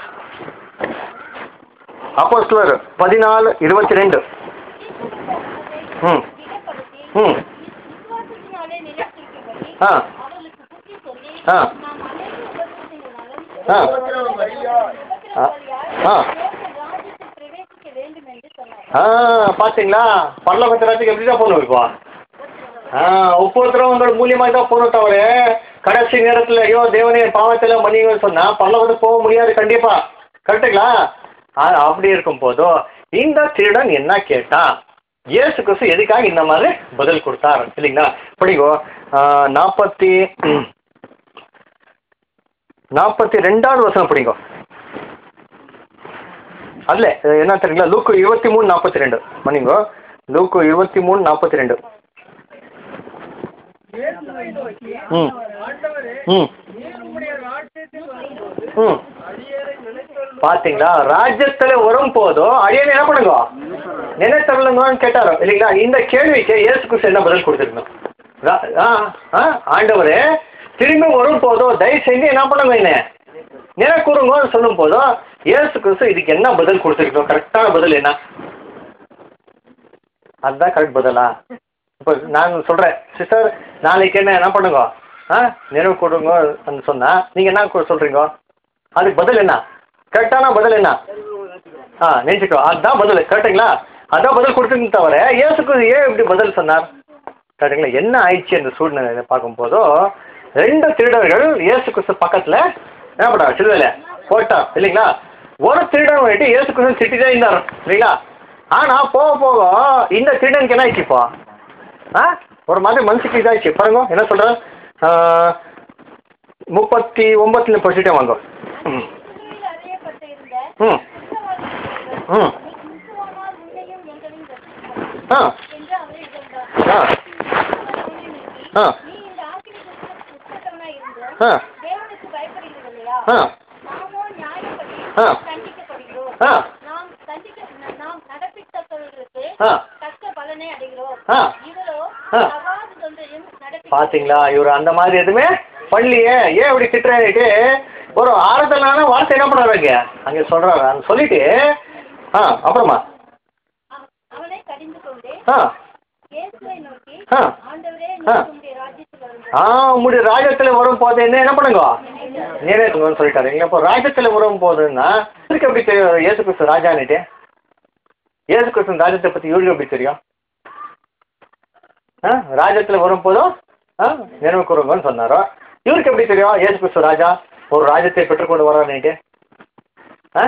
அப்போஸ்லர் பதினாலு இருபத்தி ரெண்டு ம் ம் விசுவாசத்தினாலே நிலைத்திருக்கும்படி ஆ அவர்களுக்கு புத்தி சொல்லி ஆ. நாம் அனைத்து உபதேசங்களாலும் ஆ உபத்திரவ வழியா ஆ. ஆ. ராஜ்யத்தில் பிரவேசிக்க வேண்டும் என்று சொன்னார் ஆ பார்த்தீங்களா பரலோகத்து ராஜ்யத்துக்கு எப்படி தான் போகணும் இப்போ ஆ உப்போத்திரவங்களோட மூலியமாக தான் போகணும் தவிர கடைசி நேரத்தில் ஐயோ தேவனே பாவத்தில் மன்னிங்கன்னு சொன்னால் பரலோகத்துக்கு போக முடியாது கண்டிப்பாக கரெக்டுங்களா ஆ அப்படி இருக்கும் போதும் இந்த திருடன் என்ன கேட்டான் இயேசு கிறிஸ்து எதுக்காக இந்த மாதிரி பதில் கொடுத்தார் இல்லைங்களா படிங்கோ நாற்பத்தி நாற்பத்தி ரெண்டாவது வசனம் படிங்கோ அல்ல என்ன தெரியுங்களா லூக்கு இருபத்தி மூணு நாற்பத்தி ரெண்டு மன்னிங்கோ லூக்கு இருபத்தி மூணு நாற்பத்தி ரெண்டு இயேசுவை நோக்கி ம் ஆண்டவரே ம் நீர் உம்முடைய ராஜ்யத்தில் வரும்போது ம் அடியேரை நினைத்தருளும் பார்த்தீங்களா ராஜ்யத்தில் வரும் போதும் அடியேன் என்ன பண்ணுங்க நினைத்தருளுங்கன்னு கேட்டாரோ இல்லைங்களா இந்த கேள்விக்கு இயேசு கிறிஸ்து என்ன பதில் கொடுத்துருக்கணும் ரா- ஆ ஆ ஆண்டவரே திரும்பி வரும் போதும் தயவு செஞ்சு என்ன பண்ணுங்க என்ன நினைக்கூறுங்கன்னு சொல்லும் போதும் இயேசு கிறிஸ்து இதுக்கு என்ன பதில் கொடுத்துருக்கணும் கரெக்டான பதில் என்ன அதுதான் கரெக்ட் பதிலா இப்போ நான் சொல்கிறேன் சிஸ்டர் நாளைக்கு என்ன என்ன பண்ணுங்க ஆ நினைவு கொடுங்க சொன்னால் நீங்கள் என்ன கு- சொல்றீங்க அதுக்கு பதில் என்ன கரெக்டான பதில் என்ன ஆ நினச்சிக்கோ அதுதான் பதில் கரெக்டுங்களா அதான் பதில் கொடுத்துன்னு தவிர இயேசுக்கு ஏன் இப்படி பதில் சொன்னார் கரெக்டுங்களா என்ன ஆயிடுச்சு அந்த சூழ்நிலையை பார்க்கும்போதோ ரெண்டு திருடர்கள் இயேசு கிறிஸ்து பக்கத்தில் என்ன பண்ணார் சிலுவையில் போட்டார் இல்லைங்களா ஒரு திருடன் வந்துட்டு இயேசு கிறிஸ்து திட்டிட்டே இருந்தார் இல்லைங்களா ஆனால் போக போக இந்த திருடனுக்கு என்ன ஆயிடுச்சு இப்போ ஆ ஒரு மாதிரி மனசுக்கு இதாகிடுச்சு பாருங்க என்ன சொல்கிறேன் முப்பத்தி ஒம்பத்துல படிச்சுட்டே வாங்க ம் சிலுவையில் அறையப்பட்டிருந்த ம் குற்றவாளிகள் ம் நீ கிறிஸ்துவானால் உன்னையும் எங்களையும் ரட்சிப்பாய். பயப்படுகிறது இல்லையா ஆ நாமோ நியாயப்படி ஆ. தண்டிக்கப்படுகிறோம் ஆ நாம் தண்டிக்க நாம் நடப்பித்தவர்களுக்கு ஆ தக்க பலனை அடைகிறோம் ஆ. இவரோ ஆ. தகாத தொன்றையும் நடப்பி பாத்தீங்களா இவர் அந்த மாதிரி எதுவுமே பண்ணலையே ஏன் இப்படி திட்டுறாரு ஒரு ஆறுதலான வார்த்தை என்ன பண்ணுறாங்க அங்கே சொல்றாரு அங்க சொல்லிட்டு ஆ அப்புறமா அவ- அவனை கடிந்து கொண்டு ஆ இயேசுவை நோக்கி ஆ. ஆண்டவரே ஆ. நீர் உம்முடைய ராஜ்யத்தில் வரும்போது ஆ உங்களுடைய ராஜ்யத்தில் வரும் போது என்ன என்ன பண்ணுங்க நிறைவேற்றுங்கன்னு சொல்லிட்டாரு இல்லைங்களா இப்போ ராஜ்யத்தில் வரும் போதுன்னா இவருக்கு எப்படி தெரியும் இயேசு கிறிஸ்து ராஜான்னுட்டு இயேசு கிறிஸ்து ராஜ்யத்தை பற்றி இவருக்கு எப்படி தெரியும் ஆ ராஜ்யத்தில் வரும் போதும் ஆ நினைவு கூறுங்கன்னு சொன்னாரோ இவருக்கு எப்படி தெரியும் இயேசு கிறிஸ்து ராஜா ஒரு ராஜ்யத்தை பெற்றுக்கொண்டு வரான்னுட்டு ஆ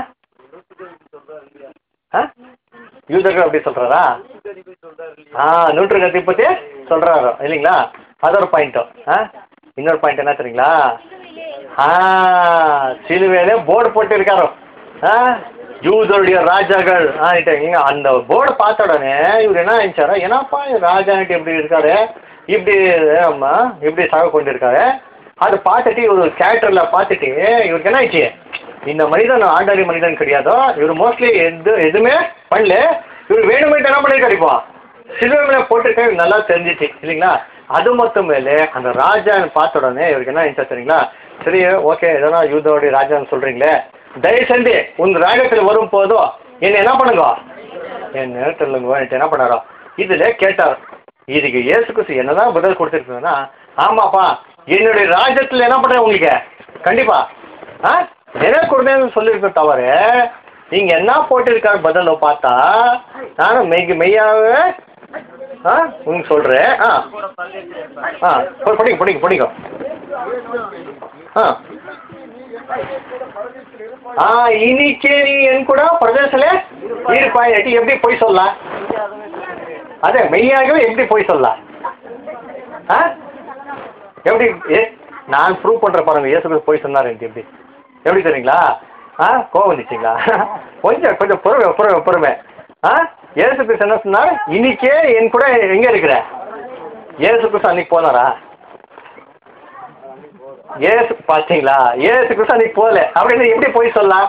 ஆ யூதர்கள் அப்படி சொல்கிறாரா ஆ நூற்று கத்தி பற்றி சொல்கிறாரு இல்லைங்களா அது ஒரு பாயிண்ட்டு ஆ இன்னொரு பாயிண்ட் என்ன தெரியுங்களா சிலுவையிலே ஆ சிலுவையில போர்டு போட்டு இருக்காரு ஆ யூதருடைய ராஜாக்கள் ஆ இங்க அந்த போர்டு பார்த்த உடனே இவர் என்ன நினைச்சாரா என்னப்பா இது ராஜான்ட்டு இப்படி இருக்காரு இப்படி ஆமா இப்படி சாக கொண்டு இருக்காரு அதை பார்த்துட்டு இவர் கேரக்டரில் பார்த்துட்டு இவருக்கு என்ன ஆயிடுச்சு இந்த மனிதன் ஆண்டாரி மனிதன் கிடையாதோ இவர் மோஸ்ட்லி எது எதுவுமே பண்ணல இவர் வேணுமென்ட்டு என்ன பண்ணிருக்காரு இப்போ சிலுவை மேலே போட்டிருக்க இவருக்கு நல்லா தெரிஞ்சிச்சு இல்லைங்களா அது மட்டும் மேலே அந்த ராஜான்னு பார்த்த உடனே இவருக்கு என்ன நினைச்சா சரிங்களா சரி ஓகே எதனா யூதோடைய ராஜான்னு சொல்கிறீங்களே தயவு செஞ்சு உன் ராஜத்தில் வரும் போதோ என்ன என்ன பண்ணுங்க என் நேரத்தில் என்ன பண்ணாரோ இதில் கேட்டார் இதுக்கு இயேசு கிறிஸ்து என்னதான் பதில் கொடுத்துருக்குன்னா ஆமாப்பா என்னுடைய ராஜ்யத்தில் என்ன பண்ணுறேன் உங்களுக்கு கண்டிப்பா ஆ என்ன கொடுத்தேன்னு சொல்லியிருக்க தவிர நீங்கள் என்ன போட்டிருக்காரு பதில் பார்த்தா நானும் மெய் மெய்யாவே ஆ உங்களுக்கு சொல்கிறேன் ஆ ஆ படி- படிங்க படிங்க படிங்க ஆ ஆ இன்னைக்கு நீ என் கூட பிரதேசல இருப்பாய் எப்படி போய் சொல்லலாம் அதே மெய்யாகவே எப்படி போய் சொல்லலாம் ஆ எப்படி ஏ நான் ப்ரூவ் பண்ணுற பாருங்க இயேசு கிறிஸ்து போய் சொன்னார் எனக்கு எப்படி எப்படி தெரியுங்களா ஆ கோவம் வந்துச்சுங்களா கொஞ்சம் கொஞ்சம் பொறுமை பொறுமை பொறுமை ஆ இயேசு கிறிஸ்து என்ன சொன்னார் இன்னைக்கே என் கூட எங்கே இருக்கிற இயேசு கிறிஸ்து அன்னைக்கு போனாரா ஏசு பார்த்தீங்களா ஏசு கிறிஸ்து அன்னைக்கு போகல அப்படின்னு எப்படி போய் சொல்லலாம்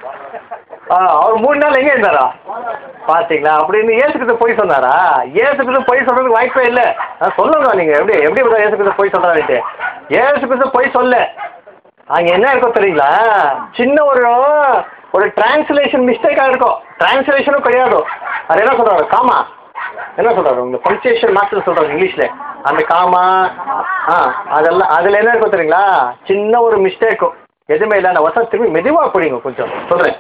ஆ அவர் மூணு நாள் எங்கே இருந்தாரா பார்த்தீங்களா அப்படின்னு ஏசு கிறிஸ்து போய் சொன்னாரா ஏசு கிறிஸ்து போய் சொல்றதுக்கு வாய்ப்பே இல்லை ஆ சொல்லுங்க நீங்கள் எப்படி எப்படி brother ஏசு கிறிஸ்து போய் சொல்கிறாருன்ட்டு ஏசு கிறிஸ்து போய் சொல்ல அங்கே என்ன இருக்கும் தெரியுங்களா சின்ன ஒரு ஒரு டிரான்ஸ்லேஷன் மிஸ்டேக்காக இருக்கும் டிரான்ஸ்லேஷனும் கிடையாது அது என்ன சொல்கிறாரு காமா என்ன சொல்கிறாரு உங்க பங்க்சுவேஷன் மாஸ்டர் சொல்கிறாரு இங்கிலீஷில் அந்த காமா ஆ அதெல்லாம் அதில் என்ன இருக்கும் தெரியுங்களா சின்ன ஒரு மிஸ்டேக்கும் எதுவுமே இல்லை அந்த வசனம் திரும்பி மெதுவாக பிடிங்க கொஞ்சம் சொல்கிறேன்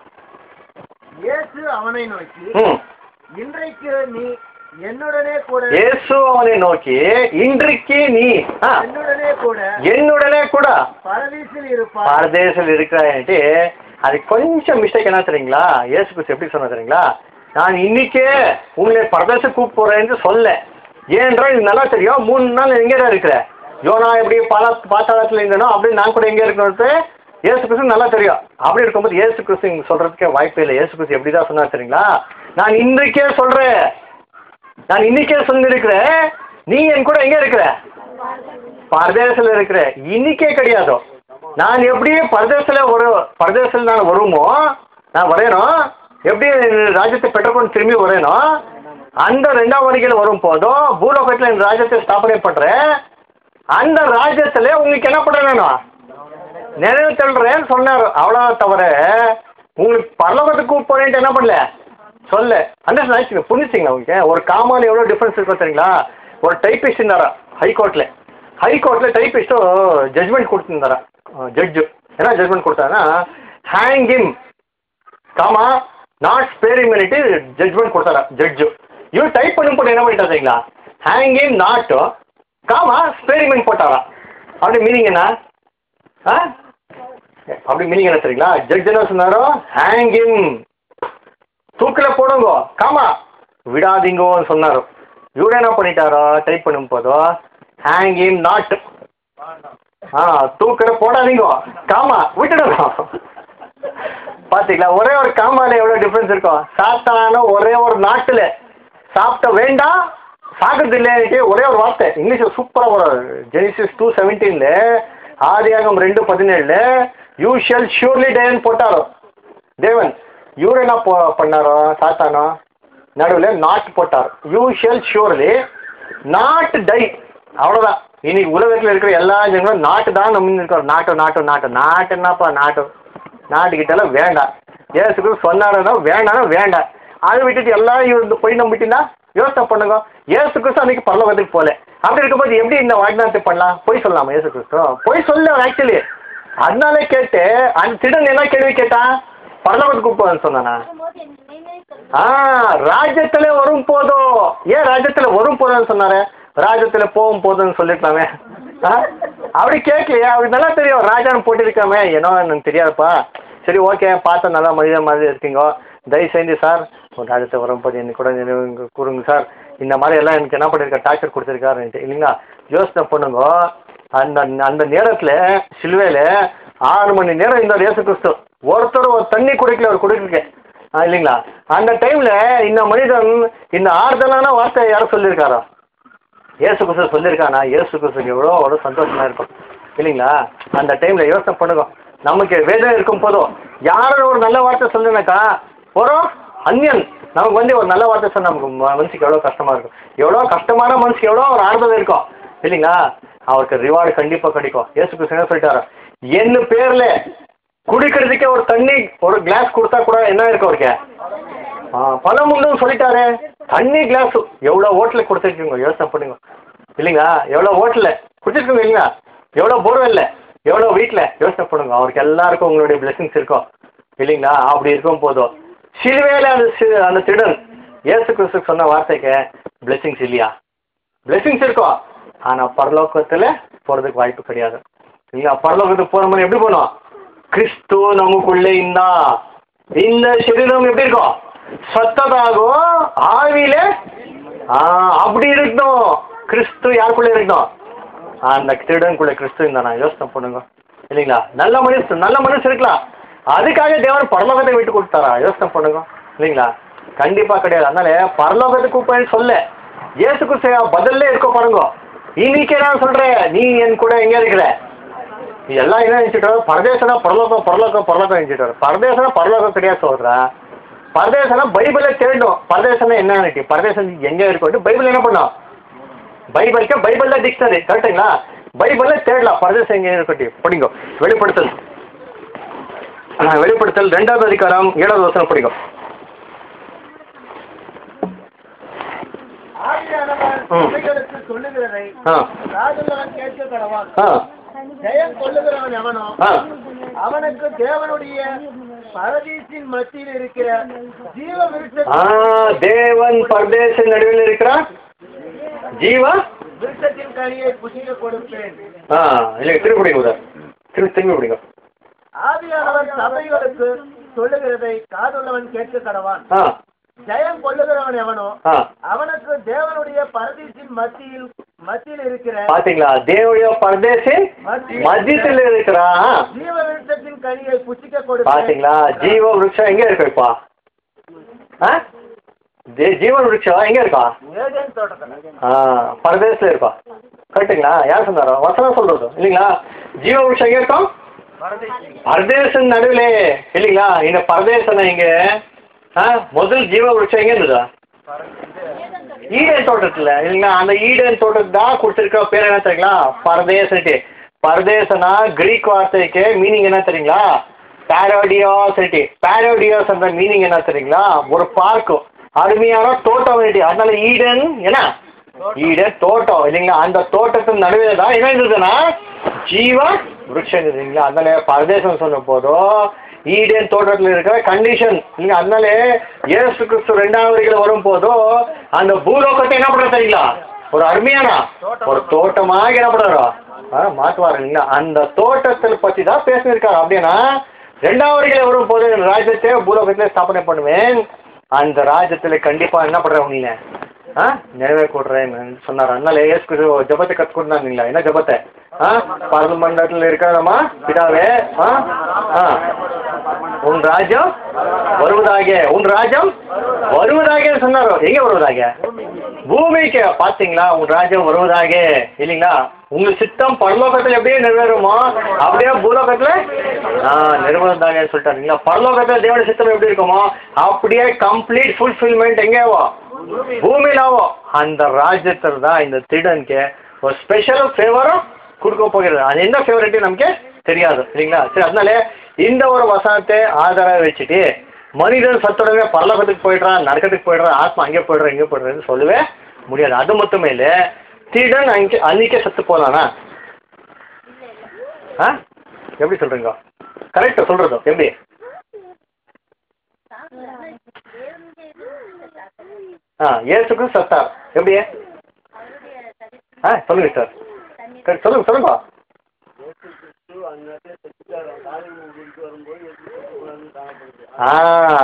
இயேசு அவனை நோக்கி ம் இன்றைக்கு நீ என்னுடனே கூட இயேசு அவனை நோக்கி இன்றைக்கு நீ ஆ என்னுடனே கூட என்னுடனே கூட பரதீசில் இருப்பார் பாரதேசில் இருக்கிறான்ட்டு அது கொஞ்சம் மிஸ்டேக் என்ன தெரியுங்களா இயேசு கிறிஸ்து எப்படி சொன்ன தெரியுங்களா நான் இன்னைக்கே உங்களை பரதேச கூப்பிட்டு போறேன்னு சொல்ல ஏன்றால் இது நல்லா தெரியும் மூணு நாள் எங்கே தான் இருக்கிற யோனா எப்படி பாலா பாத்தாளத்தில் இருந்தனோ அப்படி நான் கூட எங்கே இருக்கணும்ட்டு இயேசு கிறிஸ்து நல்லா தெரியும் அப்படி இருக்கும்போது இயேசு கிறிஸ்து இங்கே சொல்கிறதுக்கே வாய்ப்பே இல்லை இயேசு கிறிஸ்து எப்படி தான் சொன்னார் தெரியுங்களா நான் இன்றைக்கே சொல்கிறேன் நான் இன்னைக்கே சொல்லியிருக்கிறேன் நீ என் கூட எங்கே இருக்கிற பரதேசில் இருக்கிற இன்னைக்கே கிடையாது நான் எப்படி பரதேசில் ஒரு பரதேசில் நான் வருமோ நான் வரேனும் எப்படி ராஜ்யத்தை பெற்றுக்கொண்டு திரும்பி வரேனோ அந்த ரெண்டாம் வருகையில் வரும் போதும் பூலோகத்தில் என் ராஜ்யத்தை ஸ்தாபனை பண்ணுறேன் அந்த ராஜ்யத்தில் உங்களுக்கு என்ன பண்ணுறேன் வேணும் நினைவு தள்ளுறேன்னு சொன்னார் அவ்வளோ தவிர உங்களுக்கு பரலோகத்துக்கு கூப்பிட்டு போறேன்ட்டு என்ன பண்ணல சொல்ல அண்டர்ஸ்டாண்ட் ஆயிடுச்சுங்க புரிஞ்சுச்சிங்களா உங்களுக்கு ஒரு காமால எவ்வளோ டிஃப்ரென்ஸ் இருக்கும் தெரியுங்களா ஒரு டைப்பிஸ்ட் இருந்தாரா ஹைகோர்ட்டில் ஹைகோர்ட்டில் டைப்பிஸ்ட்டும் ஜட்மெண்ட் கொடுத்துருந்தாரா ஜட்ஜு என்ன ஜட்மெண்ட் கொடுத்தாருன்னா ஹேங்கிம் காமா நாட் ஸ்பேரிங் பண்ணிட்டு ஜட்மெண்ட் கொடுத்தாரா ஜட்ஜு இவர் டைப் பண்ணும் போட்டு என்ன பண்ணிட்டா தெரியுங்களா ஹேங்கிங் நாட் காமா ஸ்பேரிங் போட்டாரா அப்படி மீனிங் என்ன ஆ அப்படி மீனிங் என்ன தெரியுங்களா ஜட்ஜ் என்ன சொன்னாரோ ஹேங்கிங் தூக்கில் போடுங்க காமா விடாதீங்கன்னு சொன்னாரோ இவர் என்ன பண்ணிட்டாரோ டைப் பண்ணும் போதோ ஹேங்கிங் நாட் ஆ தூக்கில் போடாதீங்க காமா விட்டுடுங்க பார்த்தீங்களா ஒரே ஒரு காமால எவ்வளோ டிஃப்ரென்ஸ் இருக்கும் சாத்தான ஒரே ஒரு நாட்டில் சாப்பிட்ட வேண்டாம் சாகிறது இல்லைன்ட்டு ஒரே ஒரு வார்த்தை இங்கிலீஷில் சூப்பராக வரும் ஜெனிசிஸ் டூ செவன்டீனில் ஆதியாகம் ரெண்டு பதினேழுல யூ ஷெல் ஷூர்லி டேன்னு போட்டாரோ தேவன் இவர் என்ன போ பண்ணாரோ சாத்தானோ நடுவில் நாட் போட்டார் you shall surely not die அவ்வளோதான் இன்னைக்கு உலகத்தில் இருக்கிற எல்லா ஜனங்களும் நாட்டு தான் நம்ம இருக்கிறோம் நாட்டு நாட்டு நாட்டு நாட்டு என்னப்பா நாட்டு நாட்டுக்கிட்டலாம் வேண்டாம் ஏசுக்கு சொன்னாருன்னா வேண்டாம்னா வேண்டாம் அதை விட்டுட்டு எல்லாம் இவர் போய் நம்பிட்டீங்கன்னா யோசனை பண்ணுங்க ஏசு கிறிஸ்து அன்னைக்கு பரலோகத்துக்கு போல அப்படி இருக்கும்போது எப்படி இந்த வாக்தானத்தை பண்ணலாம் பொய் சொல்லலாமா ஏசு கிறிஸ்து பொய் சொல்ல ஆக்சுவலி அதனாலே கேட்டு அந்த திடன் என்ன கேள்வி கேட்டான் பரலோகத்துக்கு போன்னு சொன்னானா வரும்போது என் நினைவே சொல்லுங்க ஆ ராஜ்யத்துல வரும் போதும் ஏன் ராஜ்யத்துல வரும் போதும்னு சொன்னாரு ராஜ்யத்துல போகும் போதும்னு சொல்லிருக்கலாமே ஆ? அப்படி கேட்கலையா அவருக்கு நல்லா தெரியும் ராஜான்னு போட்டிருக்காமே ஏன்னோ எனக்கு தெரியாதுப்பா சரி ஓகே பார்த்தா நல்லா மனிதன் மாதிரி இருக்கீங்க தயவு செஞ்சு சார் ஒரு ராஜ்யத்தை வரும்போது எனக்கு கூட நினைவு கூறுங்க சார் இந்த மாதிரி எல்லாம் எனக்கு என்ன பண்ணிருக்கா டார்ச்சர் கொடுத்துருக்காருன்ட்டு இல்லைங்களா யோசனை பண்ணுங்க அந்த அந்த நேரத்தில் சிலுவையில் ஆறு மணி நேரம் இருந்தார் இயேசு கிறிஸ்து ஒருத்தர் ஒரு தண்ணி குடிக்கல அவர் குடிக்க ஆ இல்லைங்களா அந்த டைமில் இந்த மனிதன் இந்த ஆறுதலான வார்த்தை யாரும் சொல்லியிருக்காரா இயேசு கிறிஸ்து சொல்லியிருக்கானா இயேசு கிறிஸ்துக்கு எவ்வளோ அவ்வளோ சந்தோஷமா இருக்கும் இல்லைங்களா அந்த டைமில் யோசனை பண்ணுங்க நமக்கு வேதம் இருக்கும் போதும் யாரும் ஒரு நல்ல வார்த்தை சொல்லுனாக்கா ஒரு அந்நியன் நமக்கு வந்து ஒரு நல்ல வார்த்தை சொன்னா நமக்கு ம- மனசுக்கு எவ்வளோ கஷ்டமா இருக்கும் எவ்வளோ கஷ்டமான மனசுக்கு எவ்வளோ ஒரு ஆறுதல் இருக்கும் இல்லைங்களா அவருக்கு ரிவார்டு கண்டிப்பாக கிடைக்கும் இயேசு கிறிஸ்து என்ன சொல்லிட்டாரு என் பேர்ல குடிக்கிறதுக்கே ஒரு தண்ணி ஒரு கிளாஸ் கொடுத்தா கூட என்ன இருக்கும் அவருக்கு ஆ பணம் உண்டு சொல்லிட்டாரு தண்ணி கிளாஸ் எவ்வளோ ஹோட்டலில் கொடுத்துருக்கீங்க யோசனை பண்ணுங்க இல்லைங்களா எவ்வளோ ஹோட்டலில் குடிச்சிருக்கோங்க இல்லைங்களா எவ்வளோ போர்வெல்ல எவ்வளோ வீட்டில் யோசனை பண்ணுங்க அவருக்கு எல்லாருக்கும் உங்களுடைய blessings இருக்கும் இல்லைங்களா அப்படி இருக்கும் போதும் சிலுவையில் அந்த சி- அந்த திடன் இயேசு கிறிஸ்து சொன்ன வார்த்தைக்கு blessings இல்லையா blessings இருக்கும் ஆனால் பரலோகத்தில் போகிறதுக்கு வாய்ப்பு கிடையாது இல்லைங்களா பரலோகத்துக்கு போகிற மாதிரி எப்படி போனோம் கிறிஸ்து நமக்குள்ளே இருந்தா இந்த சரீரம் எப்படி இருக்கும் சத்ததாகும் ஆவியில ஆ அப்படி இருக்கணும் கிறிஸ்து யாருக்குள்ள இருக்கணும் அந்த திருடனுக்குள்ள கிறிஸ்து இருந்தா யோசனை பண்ணுங்க இல்லைங்களா நல்ல மனுஷன் நல்ல மனுஷன் இருக்கலாம் அதுக்காக தேவன் பரலோகத்தை விட்டு கொடுத்தாரா யோசனை பண்ணுங்க இல்லைங்களா கண்டிப்பா கிடையாது அதனால பரலோகத்துக்கு போய் சொல்ல இயேசு கிறிஸ்து பதிலே இருக்க பாருங்க இன்னைக்கு நான் சொல்றேன் நீ என் கூட எங்க இருக்கிற நீ எல்லாம் என்ன நினைச்சிட்டாரு பரதேசனா பரலோகம் பரலோகம் பரலோகம் நினைச்சிட்டாரு பரதேசனா பரலோகம் கிடையாது சொல்றா பரதேசனா பைபிளை தேடும் பரதேசனா என்ன நினைக்கு பரதேசம் எங்க இருக்கும் பைபிள் என்ன பண்ணும் பைபிளுக்கு பைபிள்ல டிக்ஷனரி கரெக்டுங்களா பைபிள்ல தேடலாம் பரதேசம் எங்க இருக்கட்டி படிங்க வெளிப்படுத்தல் ஆ, வெளிப்படுத்தல் ரெண்டாவது அதிகாரம் ஏழாவது வசனம் படிங்க ஆவியானவர் ம். சபைகளுக்கு சொல்லுகிறதை ஆ ராஜுள்ளவன் கேட்க கடவான் ஆ ஜெயம் கொள்ளுகிறவன் எவனோ ஆ அவனுக்கு தேவனுடைய பரதீசின் மத்தியில் இருக்கிற ஜீவ ஆ விருட்ச தேவன் பரதேச நடுவில் இருக்கிறார் ஜீவா விருட்சத்தின் கனியை புசிக்க கொடுப்பேன் ஆ இல்லை திருப்பி பிடிங்க சார் திருப்பி திரும்பி பிடிங்க ஆவியானவர் சபைகளுக்கு சொல்லுகிறதை காதுள்ளவன் கேட்க கடவான் ஆ ஜெயம் கொள்ளுகிறவன் எவனோ ஆ அவனுக்கு தேவனுடைய பரதீசின் மத்தியில் மத்தியில் இருக்கிற பாத்தீங்களா தேவடைய பரதேசின் மத்தியத்தில் இருக்கிறா ஜீவ விருட்சத்தின் கனியை புசிக்க கொடுப்பேன் பாத்தீங்களா ஜீவ விருட்சம் எங்க இருக்கு இப்போ ஆ ஜீ- ஜீவன் விருட்சம் எங்க இருக்கா ஏதேன் தோட்டத்தில் ஆ பரதேசில் இருக்கா கரெக்டுங்களா யார் சொன்னாரோ வசனம் சொல்றது இல்லைங்களா ஜீவ விருட்சம் எங்க இருக்கும் பரதேசன் நடுவிலே இல்லைங்களா இந்த பரதேசனை இங்க ஆ முதல் ஜீவ விருட்சம் எங்க இருந்ததா ஈடன் தோட்டத்தில் இல்லைங்களா அந்த ஈடன் தோட்டத்துக்கு தான் கொடுத்துருக்க பேர் என்ன தெரியுங்களா பரதேசன்ட்டு பரதேசனா கிரீக் வார்த்தைக்கு மீனிங் என்ன தெரியுங்களா பேரோடியோசிட்டி பேரோடியோஸ் அந்த மீனிங் என்ன தெரியுங்களா ஒரு பார்க்கு அருமையான தோட்டம் வேண்டி அதனால ஈடன் என்ன ஈடன் தோட்டம் இல்லைங்களா அந்த தோட்டத்தின் நடுவே தான் என்ன இருந்ததுன்னா ஜீவ விருட்சம் இல்லைங்களா அதனால பரதேசம் சொன்ன போதும் ஈடன் தோட்டத்தில் இருக்கிற கண்டிஷன் இல்லைங்க அதனால இயேசு கிறிஸ்து ரெண்டாவது வரிகள் வரும் போதும் அந்த பூலோகத்தை என்ன பண்ணுறது தெரியுங்களா ஒரு அருமையான ஒரு தோட்டமாக என்ன பண்ணுறாரோ ஆ மாற்றுவார் இல்லைங்களா அந்த தோட்டத்தில் பற்றி தான் பேசியிருக்காரு அப்படின்னா ரெண்டாவது வரிகளை வரும் போது ராஜ்யத்தை பூலோகத்தில் ஸ்தாபனை பண்ணுவேன் அந்த ராஜ்யத்தில் கண்டிப்பாக என்ன பண்ணுறேன் நீங்க ஆ நிறைவேற்றேன்னு சொன்னார் அதனால இயேசு கிறிஸ்து ஜபத்தை கற்றுக்கொண்டாங்களா என்ன ஜபத்தை ஆ பரமண்டலத்தில் இருக்கிறமா பிதாவே ஆ ஆ உன் ராஜ்யம் வருவதாக உன் ராஜ்யம் வருவதாக சொன்னாரோ எங்க வருவதாக பூமிக்கு பாத்தீங்களா உன் ராஜ்யம் வருவதாக இல்லைங்களா உங்க சித்தம் பரலோகத்துல எப்படியே நிறைவேறுமோ அப்படியே பூலோகத்துல ஆ நிறைவேறாங்க சொல்லிட்டாருங்களா பரலோகத்துல தேவனுடைய சித்தம் எப்படி இருக்குமோ அப்படியே கம்ப்ளீட் ஃபுல்ஃபில்மெண்ட் எங்கே ஆகும் பூமியில ஆகும் அந்த ராஜ்யத்தில் தான் இந்த திருடனுக்கு ஒரு ஸ்பெஷல் ஃபேவரும் கொடுக்க போகிறது அது என்ன ஃபேவரட்டு நமக்கு தெரியாது சரிங்களா சரி அதனால இந்த ஒரு வசனத்தை ஆதாரம் வச்சுட்டு மனிதன் சத்துடவே பரலோகத்துக்கு போயிடுறான் நரகத்துக்கு போயிடுறான் ஆத்மா அங்கே போயிடுறான் இங்கே போயிடுறேன்னு சொல்லவே முடியாது அது மட்டுமே இல்லை திருடன் அங்கே அன்னைக்கே சத்து போகலானா ஆ எப்படி சொல்கிறீங்க கரெக்டாக சொல்கிறது எப்படி ஆ ஏசுக்கு சத்தார் எப்படி ஆ சொல்லுங்க சார் சரி, சொல்லுங்க சொல்லுங்க ஆ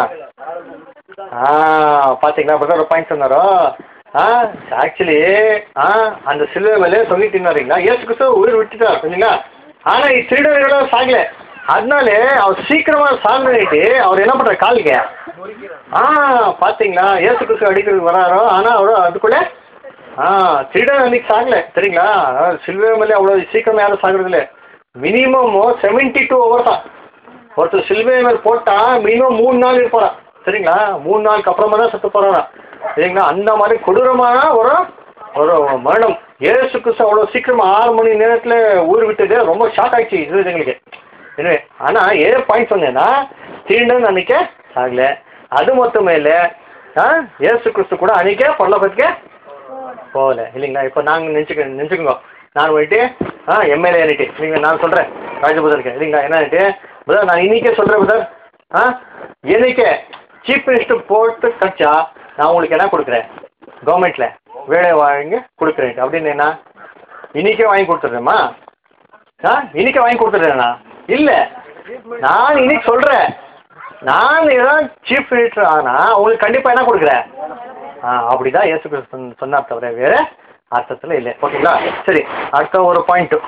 ஆ பார்த்தீங்களா பிரதர் ஒரு பாயிண்ட் சொன்னாரோ ஆ ஆக்சுவலி ஆ அந்த சிலுவை மேலே தொங்கிட்டு இருந்தாருங்களா ஏசு கிறிஸ்து உயிர் விட்டுட்டார் சரிங்களா ஆனால் ಈ திருடர்களோட சாகல அதனால அவர் சீக்கிரமா சாகனிட்டு அவர் என்ன பண்றாரு காலுக்கு ஆ பார்த்தீங்களா ஏசு கிறிஸ்து அடிக்கிறதுக்கு வராரோ ஆனால் அவர் அதுக்குள்ளே ஆ திருடன் அன்னைக்கு சாகல சரிங்களா சிலுவை மேலே அவ்வளோ சீக்கிரமா யாரும் சாகுறது இல்லை மினிமம் செவன்டி டூ ஹவர் தான் ஒருத்தர் சிலுவை மேல் போட்டா மினிமம் மூணு நாள் இருப்பாரா சரிங்களா மூணு நாளுக்கு அப்புறமா தான் செத்து போறாரா சரிங்களா அந்த மாதிரி கொடூரமான ஒரு ஒரு மரணம் ஏசு கிறிஸ்து அவ்வளோ சீக்கிரமா ஆறு மணி நேரத்தில் ஊர் விட்டது ரொம்ப ஷாக் ஆயிடுச்சு இது எங்களுக்கு எனவே ஆனால் ஏ பாயிண்ட் சொன்னேன்னா தீண்டன் அன்னைக்கே சாகல அது மொத்தமே இல்லை ஆ ஏசு கிறிஸ்து கூட அன்னைக்கே பரலோகத்துக்கே போகல இல்லைங்களா இப்போ நாங்கள் நினச்சிக்க நினச்சிக்கோங்க நான் போயிட்டு ஆ எம்எல்ஏ ஆனிட்டு இல்லைங்களா நான் சொல்கிறேன் ராஜபுதருக்கு இல்லைங்களா என்னன்ட்டு புதர் நான் இன்னைக்கே சொல்கிறேன் புதர் ஆ என்னைக்கே சீஃப் மினிஸ்டர் போட்டு கழிச்சா நான் உங்களுக்கு என்ன கொடுக்குறேன் கவர்மெண்ட்டில் வேலை வாங்கி கொடுக்குறேன் அப்படின்னு என்ன இன்னைக்கே வாங்கி கொடுத்துட்றேம்மா ஆ இன்னைக்கே வாங்கி கொடுத்துட்றேண்ணா இல்லை நான் இன்னைக்கு சொல்கிறேன் நான் ஏதாவது சீஃப் மினிஸ்டர் ஆனால் உங்களுக்கு கண்டிப்பாக என்ன கொடுக்குறேன் ஆ அப்படி தான் இயேசு கிறிஸ்து சொன்னார் தவிர வேறு அர்த்தத்தில் இல்லை ஓகேங்களா சரி அடுத்த ஒரு பாயிண்ட்டு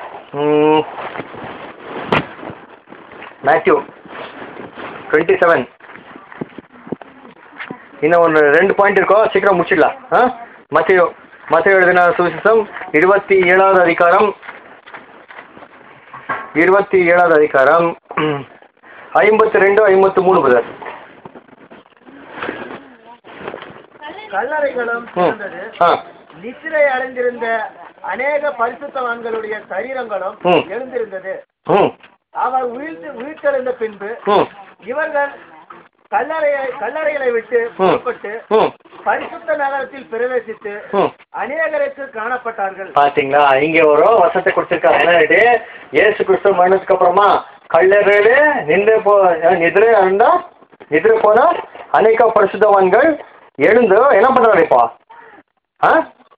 மேத்யூ டுவெண்ட்டி செவன் இன்னும் ஒன்று ரெண்டு பாயிண்ட் இருக்கோ சீக்கிரம் முடிச்சிடலாம் ஆ மத்திய மத்திய எழுதின சுவிசேஷம் இருபத்தி ஏழாவது அதிகாரம் இருபத்தி ஏழாவது அதிகாரம் ஐம்பத்தி ரெண்டு ஐம்பத்தி மூணு புதர் கல்லறைகளும் ம் இருந்தது ஆ நித்திரை அடைந்திருந்த அநேக பரிசுத்தவான்களுடைய சரீரங்களும் ம். எழுந்திருந்தது ம் அவர் உயிர்த்து உயிர்த்தெழுந்த பின்பு ம் இவர்கள் கல்லறையை கல்லறைகளை விட்டு புறப்பட்டு ம் பரிசுத்த நகரத்தில் பிரவேசித்து ம் அநேகருக்கு காணப்பட்டார்கள் பாத்தீங்களா இங்க ஒரு வசத்தை கொடுத்திருக்காரு என்னட்டு ஏசு கிறிஸ்து மரணத்துக்கு அப்புறமா கல்லறையில நின்று போ நிதிரை இருந்தா நிதிரை போனா அநேக பரிசுத்தவான்கள் எழுந்து என்ன பண்றாரு இப்போ ஆ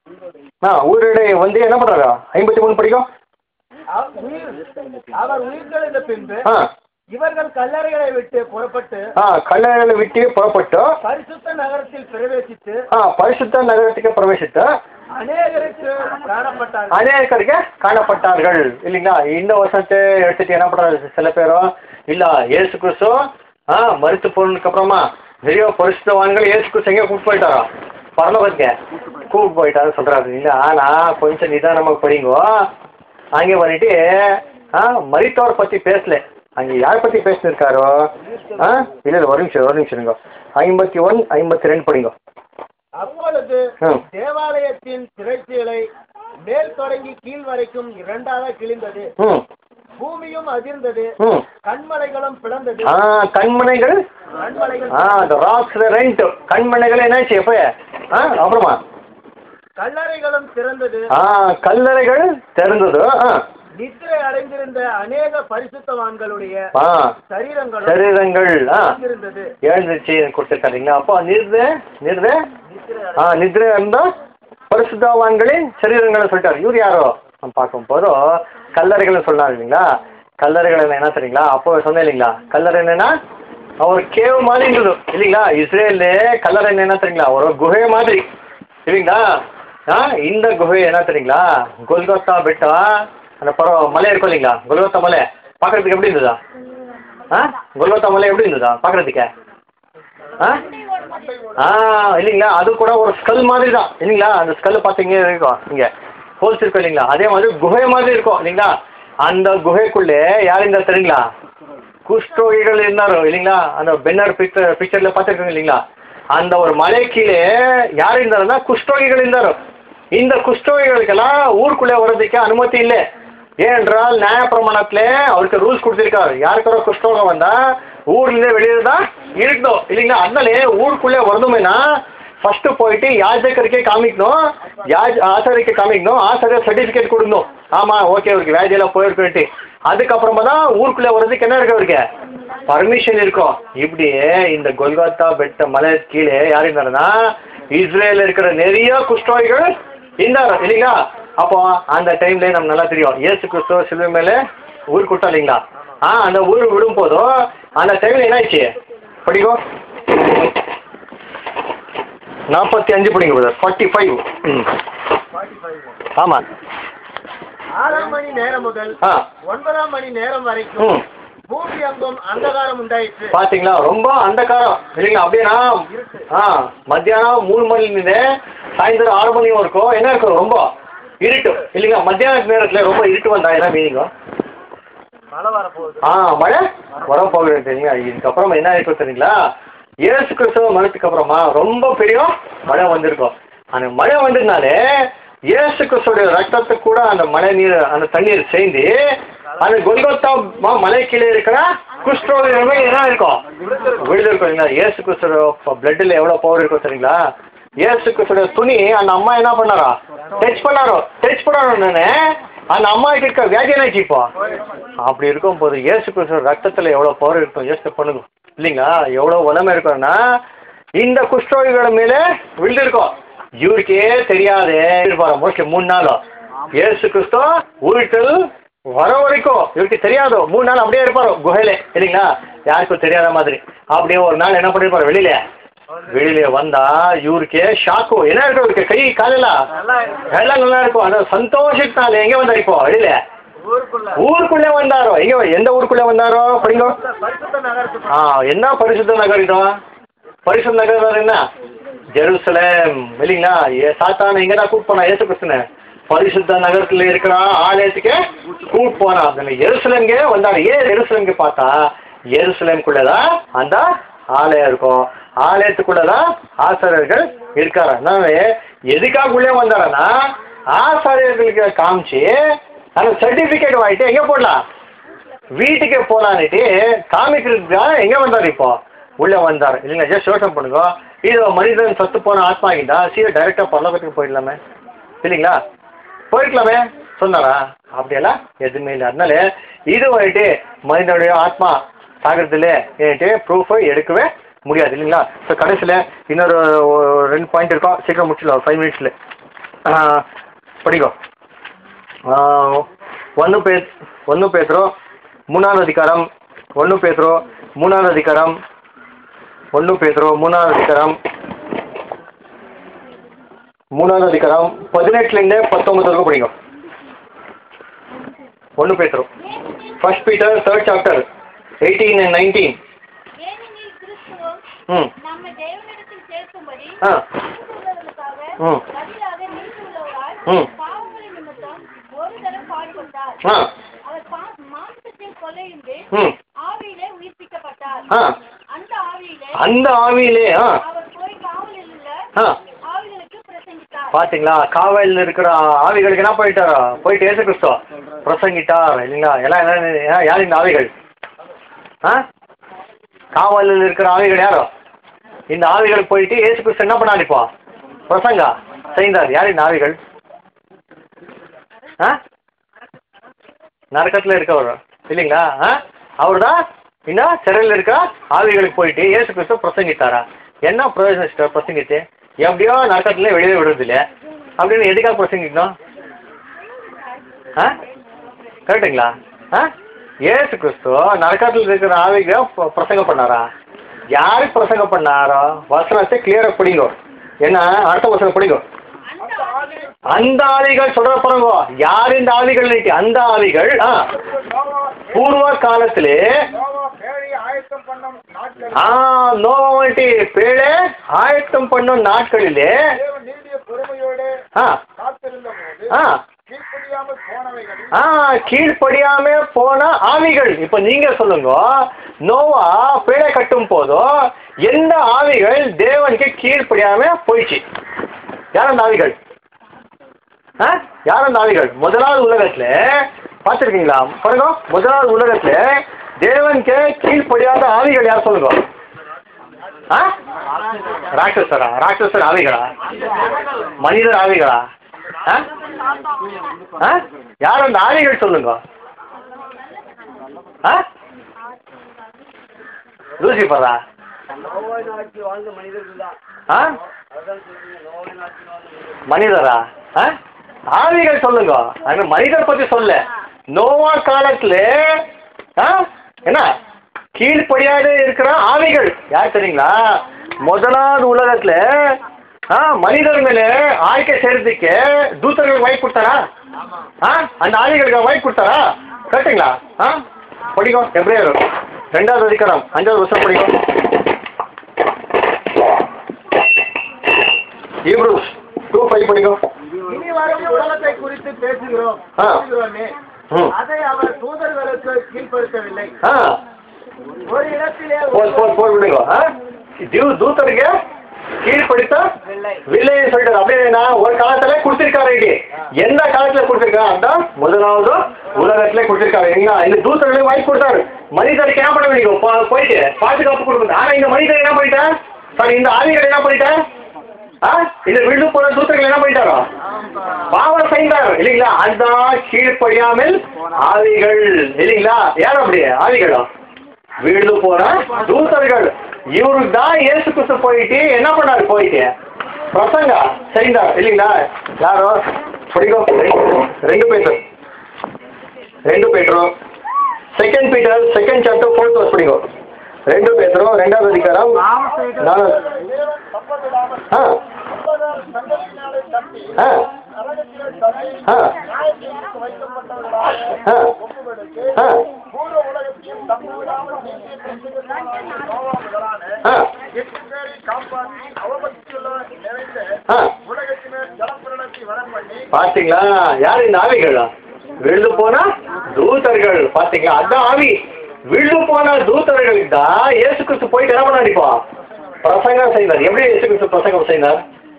ஆ ஊரிடை வந்து என்ன பண்றாரு ஐம்பத்தி மூணு படிக்கும் அவ- உயிர்- அவர் உயிர்த்தெழுந்த பின்பு ஆ இவர்கள் கல்லறைகளை விட்டு புறப்பட்டு ஆ கல்லறையில விட்டு புறப்பட்டு பரிசுத்த நகரத்தில் பிரவேசித்து ஆ பரிசுத்த நகரத்துக்கு பிரவேசித்து அநேகருக்கு காணப்பட்டார்கள் அநேகருக்கு காணப்பட்டார்கள் இல்லைங்களா இந்த வருஷத்தை எடுத்துட்டு என்ன பண்றாரு சில பேரும் இல்ல ஏசு கிறிஸ்து ஆ மறுத்து போனதுக்கு அப்புறமா நிறைய பரிசுத்தவான்கள் ஏசு கிறிஸ்து எங்கே கூப்பிட்டு போயிட்டாரோ பரலோகத்துக்கு கூப்பிட்டு போயிட்டாரு சொல்றாரு இல்ல ஆனா கொஞ்சம் நிதானமாக படிங்கோ அங்கே வந்துட்டு ஆ மரித்தவர் பத்தி பேசல அங்கே யார் பத்தி பேசினிருக்காரோ ஆ இல்லை இல்லை ஒரு நிமிஷம் ஒரு நிமிஷம் இருங்க ஐம்பத்தி ஒன் ஐம்பத்தி ரெண்டு படிங்க அப்பொழுது ம். தேவாலயத்தின் திரைச்சீலை மேல் தொடங்கி கீழ் வரைக்கும் இரண்டாக கிழிந்தது ம் பூமியும் அதிர்ந்தது ம் கண்மலைகளும் பிளந்தது ஆ கண்மனைகள் கண்மலைகள் ஆ அந்த ராக்ஸ் ரெண்ட் கண்மனைகள் என்னாச்சு எப்போ ஆ அப்புறமா கல்லறைகளும் திறந்தது ஆ கல்லறைகள் திறந்தது ஆ நித்திரை அடைந்திருந்த அநேக பரிசுத்தவான்களுடைய ஆ சரீரங்களும் சரீரங்கள் ஆ இருந்தது எழுந்துச்சு கொடுத்துருக்காருங்களா அப்போ நிறுத நிறுத ஆ நித்ரை இருந்தால் பரிசுத்தவான்களின் சரீரங்களை சொல்லிட்டார் இவர் யாரோ நம்ம பார்க்கும் போதும் கல்லறைகளை சொன்னார் இல்லைங்களா கல்லறைகள் என்ன தெரியுங்களா அப்போ சொன்னேன் இல்லைங்களா கல்லறை என்னன்னா ஒரு கேவ் மாதிரி இருந்தது இல்லைங்களா இஸ்ரேல்ல கல்லறை என்ன தெரியுங்களா ஒரு குகை மாதிரி இல்லைங்களா ஆ இந்த குகை என்ன தெரியுங்களா கொல்கத்தா பெட்டா அந்த பரவ மலை இருக்கும் இல்லைங்களா கொல்கத்தா மலை பார்க்கறதுக்கு எப்படி இருந்ததா ஆ கொல்கத்தா மலை எப்படி இருந்ததா பார்க்கறதுக்கு ஆ ஆ இல்லைங்களா அது கூட ஒரு ஸ்கல் மாதிரி தான் இல்லைங்களா அந்த ஸ்கல் பார்த்தீங்க இருக்கும் இங்கே ஹோல்ஸ் இருக்கும் இல்லைங்களா அதே மாதிரி குகை மாதிரி இருக்கும் இல்லைங்களா அந்த குகைக்குள்ளே யார் இருந்தா தெரியுங்களா குஷ்டோகிகள் இருந்தாரோ இல்லைங்களா அந்த பென்னர் பிக்சர் பிக்சர்ல பார்த்துருக்கோங்க இல்லைங்களா அந்த ஒரு மலை கீழே யார் இருந்தாருன்னா குஷ்டோகிகள் இருந்தாரோ இந்த குஷ்டோகிகளுக்கெல்லாம் ஊருக்குள்ளே வர்றதுக்கு அனுமதி இல்லை ஏனென்றால் நியாயப்பிரமாணத்துல அவருக்கு ரூல்ஸ் கொடுத்திருக்காரு யாருக்காரோ குஷ்டோகம் வந்தா ஊர்லேருந்து வெளியே தான் இருக்கணும் இல்லைங்களா அதனாலே ஊருக்குள்ளே வரணுமேனா ஃபர்ஸ்ட் போயிட்டு யாஜகருக்கே காமிக்கணும் யாஜ் ஆசாரிக்கு காமிக்கணும் ஆசாரியர் சர்டிஃபிகேட் கொடுக்கணும் ஆமாம் ஓகே அவருக்கு வேலையெல்லாம் போயிருக்குன்ட்டு அதுக்கப்புறமா தான் ஊருக்குள்ளே வர்றதுக்கு என்ன இருக்கு அவருக்கு பர்மிஷன் இருக்கும் இப்படியே இந்த கொல்கத்தா பெட்ட மலை கீழே யார் இருந்தாருன்னா இஸ்ரேல இருக்கிற நிறைய குஷ்டோகிகள் இருந்தார் இல்லைங்களா அப்போ அந்த டைம்ல நமக்கு நல்லா தெரியும் இயேசு கிறிஸ்துவ சிலுவை மேலே ஊர் கொடுத்தா இல்லைங்களா ஆ அந்த ஊர் விடும் போதும் அந்த டைம்ல என்ன ஆயிடுச்சு படிக்கும் நாற்பத்தி அஞ்சு படிங்க பிரதர் ஃபார்ட்டி ஃபைவ் ம் ஆமாம் ஆறாம் மணி நேரம் முதல் ஆ ஒன்பதாம் மணி நேரம் வரைக்கும் ம் பூமி அங்கும் அந்தகாரம் உண்டாயிற்று பாத்தீங்களா ரொம்ப அந்தகாரம் இல்லைங்களா அப்படின்னா ஆ மத்தியானம் மூணு மணிலேருந்து சாயந்தரம் ஆறு மணி வரைக்கும் என்ன இருக்கும் ரொம்ப இருட்டு இல்லைங்களா மத்தியான நேரத்தில் ரொம்ப இருட்டு வந்தா என்ன மீனிங்க மழை வரப்போகுது ஆ மழை வர போகுது தெரியுங்களா இதுக்கப்புறம் என்ன இருக்கும் தெரியுங்களா இயேசு கிறிஸ்துவ மரத்துக்கு அப்புறமா ரொம்ப பெரிய மழை வந்திருக்கும் அந்த மழை வந்ததுனாலே இயேசு கிறிஸ்துவோட ரத்தத்தை கூட அந்த மழை நீர் அந்த தண்ணீர் சேர்ந்து அந்த கொல்கத்தா ம- மலை கீழே இருக்கிற குஷ்டரோகமே என்ன இருக்கும் விழுது இருக்கும் இல்லைங்களா இயேசு கிறிஸ்துவ பிளட்டில் எவ்வளோ பவர் இருக்கும் சரிங்களா இயேசு கிறிஸ்துவோட துணி அந்த அம்மா என்ன பண்ணாரா டச் பண்ணாரோ டச் பண்ணாரோன்னு அந்த அம்மாவுக்கு இருக்க வியாதி என்னாச்சு இப்போ அப்படி இருக்கும் போது இயேசு கிறிஸ்துவ ரத்தத்தில் எவ்வளோ பவர் இருக்கும் யோசிச்சு பண்ணுங்க இல்லைங்களா எவ்வளோ வளமை இருக்கும்னா இந்த குஷ்டரோகிகள் மேலே விழுந்திருக்கும் இவருக்கே தெரியாது இருப்பாரு மோஸ்ட்லி மூணு நாளும் இயேசு கிறிஸ்து உருட்டல் வர வரைக்கும் இவருக்கு தெரியாதோ மூணு நாள் அப்படியே இருப்பாரோ குகையில இல்லைங்களா யாருக்கும் தெரியாத மாதிரி அப்படியே ஒரு நாள் என்ன பண்ணிருப்பாரு வெளியில வெளியில வந்தா இவருக்கே ஷாக்கு என்ன இருக்கும் இவருக்கு கை காலெல்லாம் எல்லாம் நல்லா இருக்கும் அந்த சந்தோஷத்தினால எங்க வந்தாரு இப்போ வெளியில ஊருக்குள்ள ஊருக்குள்ளே வந்தாரோ எங்க எந்த ஊருக்குள்ளே வந்தாரோ படிங்க பரிசுத்த நகரத்துக்கு ஆ என்ன பரிசுத்த நகர் இதோ பரிசுத்த நகர் என்ன ஜெருசலேம் இல்லைங்களா ஏ சாத்தான எங்கடா கூட்டு போனா ஏசு கிறிஸ்துன பரிசுத்த நகரத்துல இருக்கிற ஆலயத்துக்கு கூட்டு போனா அந்த எருசலேம்ಗೆ வந்தாரு ஏன் எருசலேம்ಗೆ பார்த்தா எருசலேம்குள்ளதான் அந்த ஆலயம் இருக்கும் ஆலயத்துக்குள்ளதான் ஆசாரியர்கள் இருக்காரு அதனால எதுக்காக உள்ளே வந்தாரன்னா ஆசாரியர்களுக்கு காமிச்சு அந்த சர்டிஃபிகேட் வாங்கிட்டு எங்கே போடலாம் வீட்டுக்கு போலான்னுட்டு காமிக்கிறதுக்கு தான் எங்கே வந்தார் இப்போ உள்ளே வந்தார் இல்லைங்க ஜஸ்ட் யோசனை பண்ணுங்க இது மனிதன் சத்து போன ஆத்மா ஆகிட்டா சீரை டைரெக்டாக பரலோகத்துக்கு போயிடலாமே இல்லைங்களா போயிருக்கலாமே சொன்னாரா அப்படியெல்லாம் எதுவுமே இல்லை அதனால இது வந்துட்டு மனிதனுடைய ஆத்மா சாகிறதுல ஏன்ட்டு ப்ரூஃபை எடுக்கவே முடியாது இல்லைங்களா ஸோ கடைசியில் இன்னொரு ஒரு ரெண்டு பாயிண்ட் இருக்கும் சீக்கிரம் முடிச்சிடலாம் ஃபைவ் மினிட்ஸில் படிக்கோ ஒன்று பே ஒன்று பேசுகிறோம் மூணாவது அதிகாரம் ஒன்று பேசுகிறோம் மூணாவது அதிகாரம் ஒன்று பேசுகிறோம் மூணாவது அதிகாரம் மூணாவது அதிகாரம் பதினெட்டுலேருந்து பத்தொன்பது வரைக்கும் படிக்கும் ஒன்று பேசுகிறோம் first Peter third chapter eighteen and nineteen ஏனெனில் கிறிஸ்துவும் ம் நம்மை தேவனிடத்தில் சேர்க்கும்படி ஆ. உள்ளவர்களுக்காக ம். பதிலாக நீதியுள்ளவராய் ம். பாவங்களின் நிமித்தம் ஒரு தரம் பாடுபட்டார் ஆ அவர் பா- மாம்சத்தில் கொலையுண்டு ம் ஆவியிலே உயிர்ப்பிக்கப்பட்டார் ஆ அந்த ஆவியிலே அந்த ஆவியிலே ஆ அவர் போய் காவலில் உள்ள ஆ ஆவிகளுக்கு பிரசங்கித்தார் பாத்தீங்களா காவலில் இருக்கிற ஆவிகளுக்கு என்ன போயிட்டாரோ போயிட்டு ஏசு கிறிஸ்துவ பிரசங்கிட்டார் இல்லைங்களா எல்லாம் என்ன யா- யார் இந்த ஆவிகள் ஆ காவலில் இருக்கிற ஆவிகள் யாரோ இந்த ஆவிகள் போயிட்டு ஏசு கிறிஸ்து என்ன பண்ணாரு இப்போ பிரசங்கா செய்தார் யார் இந்த ஆவிகள் ஆ நரக்கத்தில் இருக்கவர் இல்லைங்களா ஆ அவர் தான் இந்த சிறையில் இருக்க ஆவிகளுக்கு போயிட்டு ஏசு கிறிஸ்து பிரசங்கித்தாரா என்ன பிரயோஜனம் சிஸ்டர் பிரசங்கித்து எப்படியோ நரக்கத்தில் வெளியே விடுறது இல்லை அப்படின்னு எதுக்காக பிரசங்கிக்கணும் ஆ கரெக்டுங்களா ஆ ஏசு கிறிஸ்து நரக்கத்தில் இருக்கிற ஆவிக ப- பிரசங்கம் பண்ணாரா யாரு பிரசங்கம் பண்ணாரோ வசனத்தை கிளியராக படிங்க என்ன அடுத்த வசனம் படிங்க அந்த ஆவிகள் அந்த ஆவிகள் சொல்ற பாருங்க யார் இந்த ஆவிகள் இன்னைக்கு? அந்த ஆவிகள் ஆ நோவா பூர்வ காலத்திலே நோவா பேழை ஆயத்தம் பண்ணும் நாட்கள் ஆ நோவா வந்துட்டு பேழே ஆயத்தம் பண்ணும் நாட்களிலே தேவன் நீடிய பொறுமையோடு ஆ காத்திருந்த போது ஆ கீழ்ப்படியாமல் போனவைகளில் ஆ கீழ்ப்படியாம போன ஆவிகள் இப்ப நீங்க சொல்லுங்க நோவா பேழை கட்டும் போதும் எந்த ஆவிகள் தேவனுக்கு கீழ்ப்படியாம போயிடுச்சு யார் அந்த ஆவிகள் ஆ யார் அந்த ஆவிகள் முதலாவது உலகத்துல பார்த்துருக்கீங்களா பாருங்க முதலாவது உலகத்துல தேவனுக்கு கீழ்ப்படியாத ஆவிகள் யார் சொல்லுங்க ஆ ராட்சசரா ராட்சசர் ஆவிகளா மனிதர் ஆவிகளா ஆ ஆ யார் அந்த ஆவிகள் சொல்லுங்க ஆ லூசிபரா நோவாய் நாட்கள் வாழ்ந்த மனிதர்கள் தான் ஆ அதான் சொல்றீங்க நோவாய் நாட்கள் வாழ்ந்த மனிதர்கள் மனிதரா ஆ ஆவிகள் சொல்லுங்க அந்த மனிதர் பத்தி சொல்ல நோவா காலத்துல ஆ என்ன கீழ்ப்படியாத இருக்கிற ஆவிகள் யார் தெரியுங்களா முதலாவது உலகத்துல ஆ மனிதர் மேல ஆய்க்கை செய்யறதுக்கு தூத்தர்கள் வாய்ப்பு கொடுத்தாரா ஆ அந்த ஆவிகளுக்கு வாய்ப்பு கொடுத்தாரா கரெக்டுங்களா ஆ படிக்கும் எப்படியா இருக்கும் ரெண்டாவது அதிகாரம் அஞ்சாவது வருஷம் படிக்கும் ஹீப்ரூஸ் டூ ஃபைவ் படிக்கும் இனி வரும் உலகத்தை குறித்து பேசுகிறோம் ஆ. பேசுகிறோமே ம் அதை அவர் தூதர்களுக்கு கீழ்ப்படுத்தவில்லை ஆ ஒரு இடத்திலே போல் போல் போல் விடுங்க ஆ திவு தூத்தருக்கு கீழ்ப்படுத்த இல்லை வில்லைன்னு சொல்லிட்டு அப்படின்னா ஒரு காலத்துல கொடுத்திருக்காரு இங்கே எந்த காலத்துல கொடுத்திருக்கா அந்த முதலாவது உலகத்துல கொடுத்திருக்காரு எங்க இந்த தூத்தர்களுக்கு வாய்ப்பு கொடுத்தாரு மனிதருக்கு என்ன பண்ண வேண்டியும் போ- போயிட்டு பாதுகாப்பு கொடுக்கணும் ஆனா இந்த மனிதர் என்ன பண்ணிட்டேன் சாரி இந்த ஆவிகள் என்ன பண்ணிட்டேன் ஆ இந்த விழுந்து போன தூத்தர்கள் என்ன பண்ணிட்டாரோ பாவம் செய்தார் இல்லைங்களா அதுதான் கீழ்ப்படியாமல் ஆவிகள் இல்லைங்களா யார் அப்படி ஆவிகளா வீழ்ந்து போன தூதர்கள் இவருக்கு தான் இயேசு கிறிஸ்து போயிட்டு என்ன பண்ணாரு போயிட்டு பிரசங்க செய்தார் இல்லைங்களா யாரோ படிக்கும் ரெண்டு பேர் ரெண்டு பேரும் second Peter second chapter fourth verse படிக்கும் ரெண்டு பேரும் ரெண்டாவது அதிகாரம் நாலாவது தேவன் தப்பவிடாமல் ஆ அப்பதால் சங்கத்தினாலே தப்பி ஆ நரகத்திலே தள்ளி ஆ நியாயத்தீர்ப்புக்கு வைக்கப்பட்டவர்களாக ஆ ஒப்புவிடுத்து ஆ பூர்வ உலகத்தையும் தப்பவிடாமல் நீக்கிய பிரசங்கத்தினாலே நோவா முதலான ஆ எட்டு பேரை காப்பாற்றி அவபக்தியுள்ள நிறைந்த ஆ உலகத்தினர் ஜலப்பிரணத்தை வரப்பண்ணி பாத்தீங்களா யார் இந்த ஆவிகளா விழுந்து போனா தூதர்கள் பாத்தீங்களா அதான் ஆவி விழுந்து போன தூதர்களுக்கு தான் இயேசு கிறிஸ்து போயிட்டு என்ன பண்ணாரு இப்போ பிரசங்கம் செய்தார் எப்படி இயேசு கிறிஸ்து பிரசங்கம் செய்தார்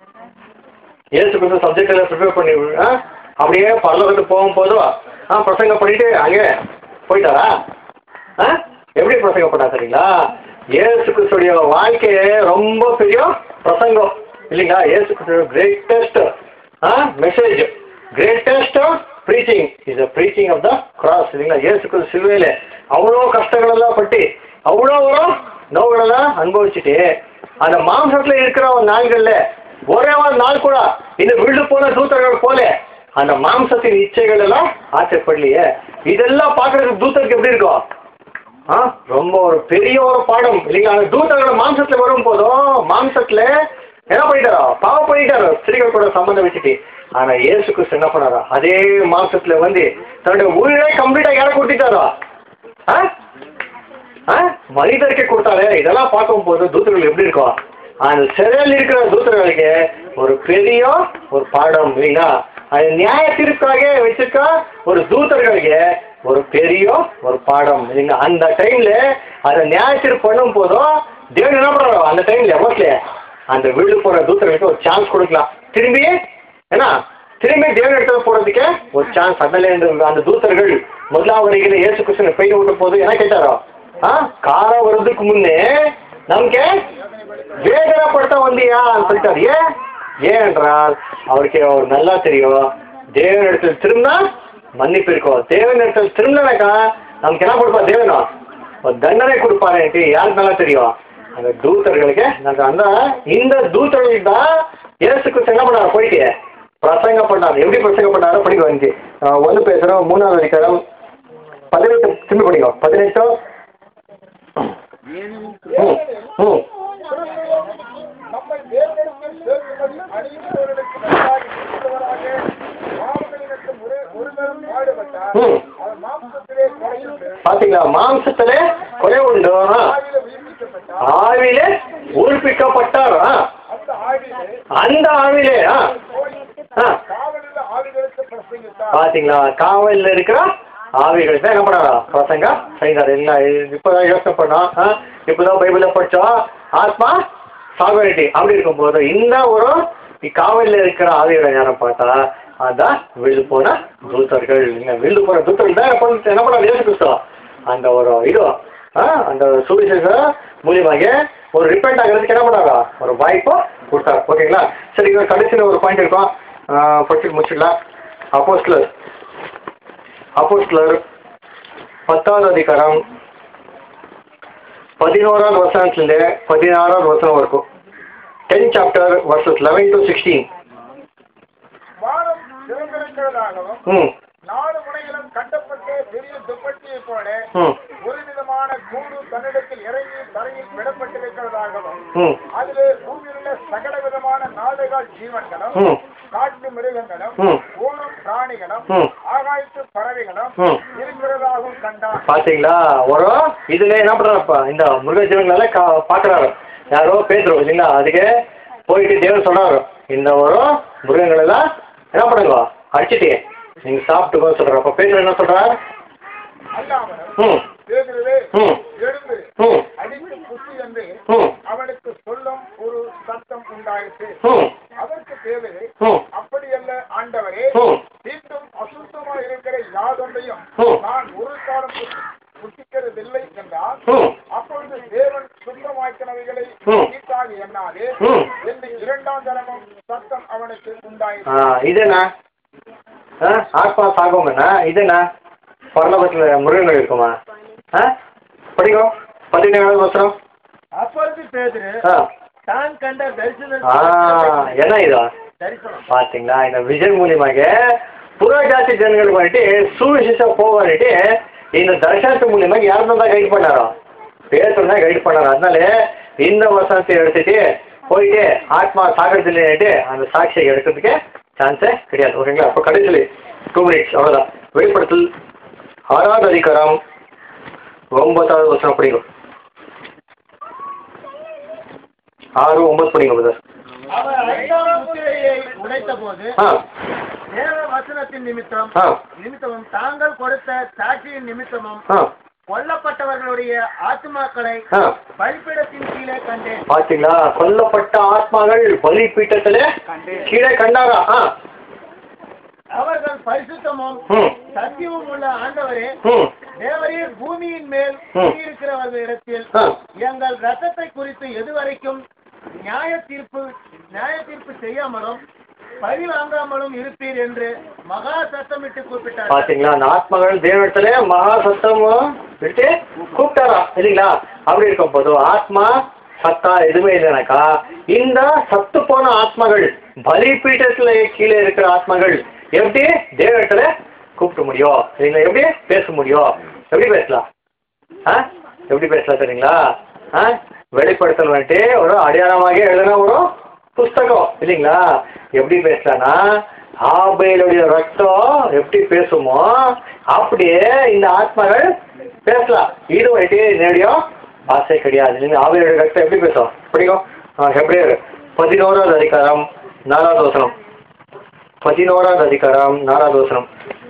இயேசு கிறிஸ்து சப்ஜெக்ட் எல்லாம் ப்ரிப்பேர் பண்ணி ஆ, அப்படியே பரலோகத்துக்கு போகும்போது ஆ பிரசங்கம் பண்ணிட்டு அங்கே போயிட்டாரா ஆ எப்படி பிரசங்கம் பண்ணா சரிங்களா இயேசு கிறிஸ்துடைய வாழ்க்கையே ரொம்ப பெரிய பிரசங்கம் இல்லைங்களா இயேசு கிறிஸ்துடைய greatest ah message greatest preaching is a preaching of the cross இல்லைங்களா இயேசு கிறிஸ்து சிலுவையில் அவ்வளோ கஷ்டங்களெல்லாம் பட்டு அவ்வளோ ஒரு நோவுகளெல்லாம் அனுபவிச்சுட்டு அந்த மாம்சத்தில் இருக்கிற ஒரு நாள்களில் ஒரே ஒரு நாள் கூட இந்த விழுந்து போன தூத்தர்கள் போல அந்த மாம்சத்தின் இச்சைகள் எல்லாம் ஆசைப்படலையே இதெல்லாம் பார்க்கறதுக்கு தூத்தருக்கு எப்படி இருக்கும் ஆ ரொம்ப ஒரு பெரிய ஒரு பாடம் இல்லைங்களா அந்த தூதர்களோட மாம்சத்துல வரும் போதும் மாம்சத்துல என்ன பண்ணிட்டாரோ பாவம் பண்ணிட்டாரோ ஸ்திரீகள் கூட சம்பந்தம் வச்சுட்டு ஆனா இயேசு கிறிஸ்து என்ன பண்ணாரோ அதே மாம்சத்துல வந்து தன்னுடைய உயிரை கம்ப்ளீட்டா யாரை கொடுத்துட்டாரோ ஆ ஆ மனிதருக்கு கொடுத்தாரு இதெல்லாம் பார்க்கும்போது தூதர்கள் எப்படி இருக்கும் அந்த சிறையில் இருக்கிற தூதர்களுக்கு ஒரு பெரிய ஒரு பாடம் இல்லைங்களா அது நியாய தீர்ப்பாக வச்சிருக்க ஒரு தூதர்களுக்கு ஒரு பெரிய ஒரு பாடம் இல்லைங்களா அந்த டைம்ல அதை நியாய தீர்ப்பு பண்ணும் போதும் தேவன் என்ன பண்றாரோ அந்த டைம்ல மோஸ்ட்லி அந்த வீடு போற தூதர்களுக்கு ஒரு சான்ஸ் கொடுக்கலாம் திரும்பி என்ன திரும்பி தேவன் இடத்துல போறதுக்கு ஒரு சான்ஸ் அதில் அந்த தூதர்கள் முதலாவது வரைக்கும் இயேசு கிருஷ்ணன் பெய்ய விட்ட போது என்ன கேட்டாரோ ஆ காரம் வர்றதுக்கு முன்னே நமக்கு வேதனைப்படுத்த வந்தியா சொல்லிட்டாரு ஏன் ஏன் என்றால் அவருக்கு அவர் நல்லா தெரியும் தேவன் இடத்துல திரும்பினா மன்னிப்பு இருக்கும் தேவன் இடத்துல திரும்பினாக்கா நமக்கு என்ன கொடுப்பா தேவனா ஒரு தண்டனை கொடுப்பாருன்ட்டு யாருக்கு நல்லா தெரியும் அந்த தூதர்களுக்கு நாங்கள் அந்த இந்த தூதர்களுக்கு தான் இயேசு கிறிஸ்து என்ன பண்ணாரு போயிட்டு பிரசங்கம் பண்ணாரு எப்படி பிரசங்கம் பண்ணாரோ படிக்க வந்து ஒன்று பேசுகிறோம் மூணாவது அதிகாரம் பதினெட்டு திரும்பி படிக்கும் பதினெட்டு ம் ம் நம்மை தேர்ந்தெடுத்து சேர்க்கும்படி அணிந்தவர்களுக்கு முன்பாக இருக்கிறவராக பாவங்களினருக்கு ஒரு ஒருவரும் பாடுபட்டார் ம் அவர் மாம்சத்திலே கொலையுண்டு பாத்தீங்களா மாம்சத்திலே கொலை உண்டு ஆ. ஆவில உயிர்ப்பிக்கப்பட்டார் ஆவிலே உயிர்ப்பிக்கப்பட்டார் ஆ. அந்த ஆவிலே அந்த ஆவிலே ஆ ஆ காவலில் ஆவிகளுக்கு பிரசங்கித்தார் பாத்தீங்களா காவல்ல இருக்கிற ஆவிகள் தான் என்ன பண்ணாரா பிரசங்க செய்தார் இல்ல இப்பதான் யோசனை பண்ணோம் ஆ, இப்பதான் பைபிள படிச்சோம் ஆத்மா சாகுவாரிட்டி அப்படி இருக்கும்போது இந்த ஒரு காவல்ல இருக்கிற ஆவிகளை யாரும் பார்த்தா அதான் விழுந்து போன தூத்தர்கள் இல்ல விழுந்து போன தூத்தர்கள் தான் என்ன பண்ண என்ன பண்ணாரு இயேசு கிறிஸ்து அந்த ஒரு இது ஆ, அந்த சுவிசேஷ மூலியமாக ஒரு ரிப்பெண்ட் ஆகிறதுக்கு என்ன பண்ணாரா ஒரு வாய்ப்பை கொடுத்தாரு ஓகேங்களா சரி இங்க கடைசியில் ஒரு பாயிண்ட் இருக்கும் ஆ, படிச்சு முடிச்சிடலாம் அப்போஸ்லர் அப்போஸ்லர் பத்தாவது அதிகாரம் பதினோராவது வசனத்துலேருந்து பதினாறாவது வசனம் வரைக்கும் ten chapter verses eleven to sixteen வானம் திறந்திருக்கிறதாகவும் ம் நாலு முனைகளும் கட்டப்பட்டு பெரிய துப்பட்டியை போல ம் ஒரு விதமான கூடு தன்னிடத்தில் இறங்கி தரையில் விடப்பட்டிருக்கிறதாகவும் ம் அதிலே பூமியிலுள்ள சகல விதமான நாடுகள் ஜீவன்களும் ம் காட்டு மிருகங்களும் ம். ஊரும் பிராணிகளும் ம். ஆகாயத்து பறவைகளும் ம். இருக்கிறதாகவும் கண்டான் பாத்தீங்களா ஒரு இதுல என்ன பண்றாருப்பா இந்த மிருக ஜீவன்களை கா பாக்குறாரு யாரோ பேசுறோம் இல்லைங்களா அதுக்கு போயிட்டு தேவன் சொல்றாரு இந்த ஒரு மிருகங்கள் எல்லாம் என்ன பண்ணுங்க அடிச்சிட்டே நீங்க சாப்பிட்டுக்கோ சொல்றாரு அப்ப பேசுற என்ன சொல்றாரு அல்லாமலும் ம் பேதுருவே ம் எழுந்து ம் அடித்து புத்தி என்று ம் அவனுக்கு சொல்லும் ஒரு சத்தம் உண்டாயிற்று ம் அதற்கு பேதுரு ம் அப்படியல்ல ஆண்டவரே ம் தீண்டும் அசுத்தமா இருக்கிற யாதொன்றையும் ம். நான் ஒரு காலம் புத்தி- புத்திக்கிறதில்லை என்றால் ம் அப்பொழுது தேவன் சுத்தமாக்கினவைகளை ம். தீட்டாக எண்ணாதே ம். என்று இரண்டாம் தரமும் சத்தம் அவனுக்கு ஆ உண்டாயிற்று இதென்ன ஆ ஆத்மா சாகோமண்ணா இதென்ன பரலோகத்தில் மிருகங்கள் இருக்குமா ஆ படிக்கும் பதினேழாவது வருஷம் அப்பொழுது பேதுரு ஆ தான் கண்ட தரிசனம் ஆ என்ன இதா தரிசனம் பாத்தீங்களா இந்த விஜய் மூலியமாக புறஜாதி ஜனங்களுக்கு வந்துட்டு சுவிசேஷம் போவான்ட்டு இந்த தர்சனத்து மூலியமாக யார் தான் கைட் பண்ணாரோ பேசுறது தான் கைட் பண்ணாரோ அதனால இந்த வசனத்தை எடுத்துட்டு போயிட்டு ஆத்மா சாகிறதுலேட்டு அந்த சாட்சியை எடுக்கிறதுக்கு சான்ஸே கிடையாது ஓகேங்களா அப்போ கடைசியில் டூ மினிட்ஸ் அவ்வளோதான் வெளிப்படுத்தல் ஆறாவது அதிகாரம் ஒன்பதாவது வசனம் படிக்கும் ஆறு ஒன்பது படிங்க பிரதர் அவர் ஐந்தாம் முத்திரையை உடைத்த போது ஆ தேவ வசனத்தின் நிமித்தம் ஆ நிமித்தமும் தாங்கள் கொடுத்த சாட்சியின் நிமித்தமும் ஆ கொல்லப்பட்டவர்களுடைய ஆத்துமாக்களை ஆ பலிப்பீடத்தின் கீழே கண்டேன் பாத்தீங்களா கொல்லப்பட்ட ஆத்மாக்கள் பலி பீட்டத்துல கீழே கண்டாரா ஆ அவர்கள் பரிசுத்தமும் ம் சத்தியமும் உள்ள ஆண்டவரே ம் தேவரீர் பூமியின் மேல் ம். குடியிருக்கிறவர்களிடத்தில் ஆ எங்கள் ரத்தத்தை குறித்து எதுவரைக்கும் நியாய தீர்ப்பு நியாய தீர்ப்பு செய்யாமலும் பழி வாங்காமலும் இருப்பீர் என்று மகா சத்தமிட்டு கூப்பிட்டார் பாத்தீங்களா அந்த ஆத்மாக்கள் தேவனிடத்துல மகா சத்தம் விட்டு கூப்பிட்டாரா இல்லைங்களா அப்படி இருக்கும் போது ஆத்மா சத்தா எதுவுமே இல்லைனாக்கா இந்த சத்து போன ஆத்மாக்கள் பலிபீட்டத்துல கீழே இருக்கிற ஆத்மாக்கள் எப்படி தேவனிடத்துல கூப்பிட முடியும் இல்லைங்களா எப்படி பேச முடியும் எப்படி பேசலாம் ஆ எப்படி பேசலாம் சரிங்களா ஆ வெளிப்படுத்தல் வந்துட்டு ஒரு அடையாளமாக எழுதின ஒரு புஸ்தகம் இல்லைங்களா எப்படி பேசலாம்னா ஆபேலுடைய ரத்தம் எப்படி பேசுமோ அப்படியே இந்த ஆத்மாக்கள் பேசலாம் இது வந்துட்டு நேரடியும் ஆசை கிடையாது இல்லைங்களா ஆபேலுடைய ரத்தம் எப்படி பேசும் பிடிக்கும் ஆ எப்படியாரு பதினோராவது அதிகாரம் நாலாவது வசனம் பதினோராவது அதிகாரம் நாலாவது வசனம்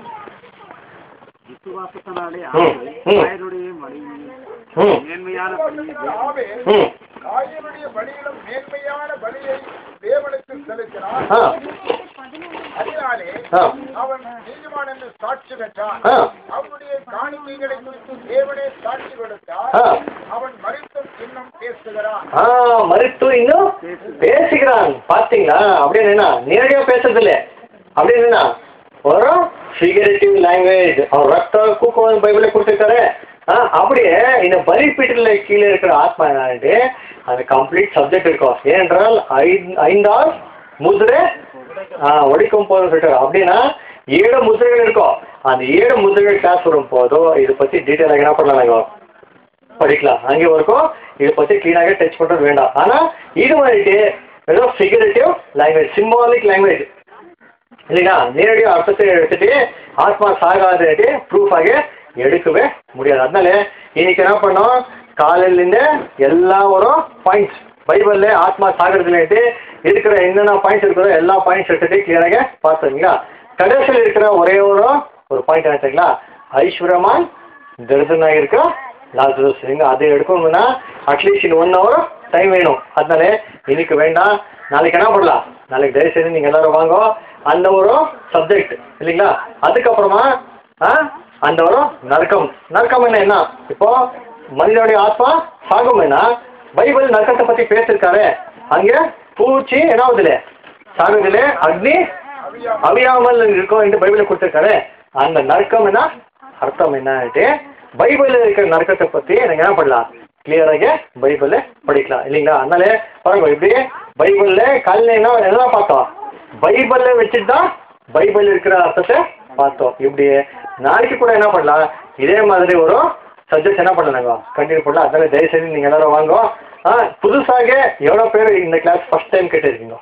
விசுவாசத்தினாலே ம், ஆபேல் ம். காயனுடைய மடியில் ம் மேன்மையான பலியை விசுவாசத்தினால் ஆபேல் ம் காயனுடைய பலியிலும் மேன்மையான பலியை தேவனுக்கு செலுத்தினான் ஆ அதனாலே ஆ அவன் நீதிமான் என்று சாட்சி பெற்றான் ஆ அவனுடைய காணிக்கைகளை குறித்து தேவனே சாட்சி கொடுத்தார் ஆ. அவன் மறித்தும் இன்னும் பேசுகிறான் ஆ மருத்து இன்னும் பேசுகிறான் பாத்தீங்களா அப்படின்னு என்ன நேரடியா பேசுறதில்ல அப்படின்னு என்ன ஒரு ஃபிகரேட்டிவ் லாங்குவேஜ் அவர் ரத்த கூக்கம் பைபிளை கொடுத்துருக்காரு ஆ அப்படியே இந்த பலிப்பீட்டில் கீழே இருக்கிற ஆத்மா என்னன்ட்டு அந்த கம்ப்ளீட் சப்ஜெக்ட் இருக்கும் ஏனென்றால் ஐந்து ஐந்தால் முதிரை ஆ ஒடிக்கும் போதும் சொல்லிட்டாரு அப்படின்னா ஏழு முதிரைகள் இருக்கும் அந்த ஏழு முதிரைகள் கிளாஸ் வரும் போதும் இதை பற்றி டீட்டெயிலாக என்ன பண்ணலாம் நாங்கள் படிக்கலாம் அங்கே வரைக்கும் இதை பற்றி க்ளீனாக டச் பண்ணுறது வேண்டாம் ஆனால் இது வந்துட்டு ஏதோ ஃபிகரேட்டிவ் லாங்குவேஜ் சிம்பாலிக் லாங்குவேஜ் இல்லைங்களா நேரடியாக அர்த்தத்தை எடுத்துட்டு ஆத்மா சாகாதுன்ட்டு ப்ரூஃபாக எடுக்கவே முடியாது அதனால இன்னைக்கு என்ன பண்ணோம் காலையிலேருந்து எல்லா ஒரு பாயிண்ட்ஸ் பைபிளில் ஆத்மா சாகிறதுலேட்டு இருக்கிற என்னென்ன பாயிண்ட்ஸ் இருக்குதோ எல்லா பாயிண்ட்ஸ் எடுத்துட்டு கிளியராக பார்த்தீங்களா கடைசியில் இருக்கிற ஒரே ஒரு ஒரு பாயிண்ட் என்ன தெரியுங்களா ஐஸ்வர்யமான் தரிசனம் இருக்க லாசரஸ் எங்க அதை எடுக்கணும்னா அட்லீஸ்ட் இன்னும் ஒன் ஹவர் டைம் வேணும் அதனால இன்னைக்கு வேண்டாம் நாளைக்கு என்ன பண்ணலாம் நாளைக்கு தயவு செய்து நீங்கள் எல்லாரும் வாங்க அந்த ஒரு சப்ஜெக்ட் இல்லைங்களா அதுக்கப்புறமா ஆ அந்த ஒரு நரக்கம் நரக்கம் என்ன என்ன இப்போ மனிதனுடைய ஆத்மா சாகும்னா பைபிள் நரக்கத்தை பத்தி பேசிருக்காரு அங்க பூச்சி என்ன ஆகுதுல சாகுதுல அக்னி அவியாமல் இருக்கும் என்று பைபிள் கொடுத்திருக்காரு அந்த நரக்கம் என்ன அர்த்தம் என்னட்டு பைபிள்ல இருக்கிற நரக்கத்தை பத்தி எனக்கு என்ன பண்ணலாம் கிளியராக பைபிள்ல படிக்கலாம் இல்லைங்களா அதனால பாருங்க இப்படி பைபிள்ல கல்ல என்ன என்ன பார்த்தோம் பைபிள்ல வச்சுட்டு தான் பைபிள் இருக்கிற அர்த்தத்தை பார்த்தோம் இப்படி நாளைக்கு கூட என்ன பண்ணலாம் இதே மாதிரி ஒரு சப்ஜெக்ட் என்ன பண்ணலாங்க கண்டினியூ பண்ணலாம் அதனால தயவுசெய்து நீங்கள் எல்லாரும் வாங்க ஆ புதுசாக எவ்வளோ பேர் இந்த கிளாஸ் ஃபர்ஸ்ட் டைம் கேட்டிருக்கீங்க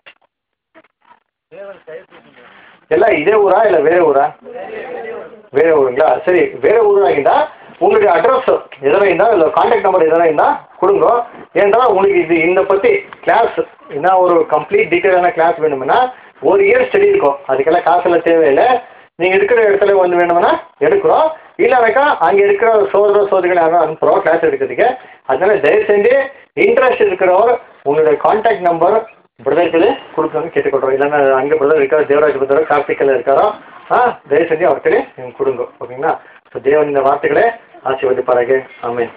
எல்லாம் இதே ஊரா இல்லை வேற ஊரா வேற ஊருங்களா சரி வேற ஊராகிண்டா உங்களுடைய அட்ரஸ் எதனா இருந்தா இல்லை கான்டாக்ட் நம்பர் எதனா இருந்தா கொடுங்க ஏன்னா உங்களுக்கு இது இந்த பற்றி கிளாஸ் என்ன ஒரு கம்ப்ளீட் டீட்டெயிலான கிளாஸ் வேணும்னா ஒரு இயர் ஸ்டடி இருக்கும் அதுக்கெல்லாம் காசெல்லாம் தேவையில்லை நீங்கள் இருக்கிற இடத்துல வந்து வேணும்னா எடுக்கிறோம் இல்லைனாக்கா அங்கே இருக்கிற சோதர சோதரிகளை யாரும் அனுப்புகிறோம் கிளாஸ் எடுக்கிறதுக்கு அதனால தயவு செஞ்சு இன்ட்ரெஸ்ட் இருக்கிறவர் உங்களுடைய கான்டாக்ட் நம்பர் பிரதருக்கு கொடுக்கணும்னு கேட்டுக்கொள்கிறோம் இல்லைன்னா அங்கே பிரதர் இருக்கார் தேவராஜ் பிரதர் கார்த்திகல் இருக்காரோ ஆ தயவு செஞ்சு அவர்கிட்ட நீங்கள் கொடுங்க ஓகேங்களா ஸோ தேவன் இந்த வார்த்தைகளை ஆசீர்வதிப்பாராக ஆமென்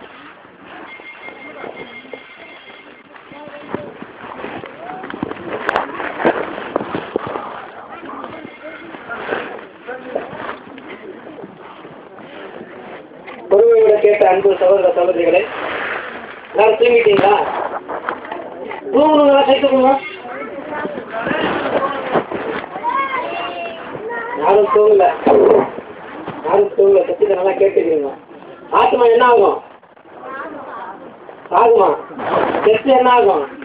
பொறுமையோட கேட்ட அன்பு சகோதர சகோதரிகளே எல்லாரும் தூங்கிட்டீங்களா தூங்கணுங்களா சேர்த்துக்கணுமா யாரும் தூங்கல யாரும் தூங்கல சத்தியத்தை நல்லா கேட்டுக்கிறீங்க ஆத்மா என்ன ஆகும் ஆகுமா செத்து என்ன ஆகும்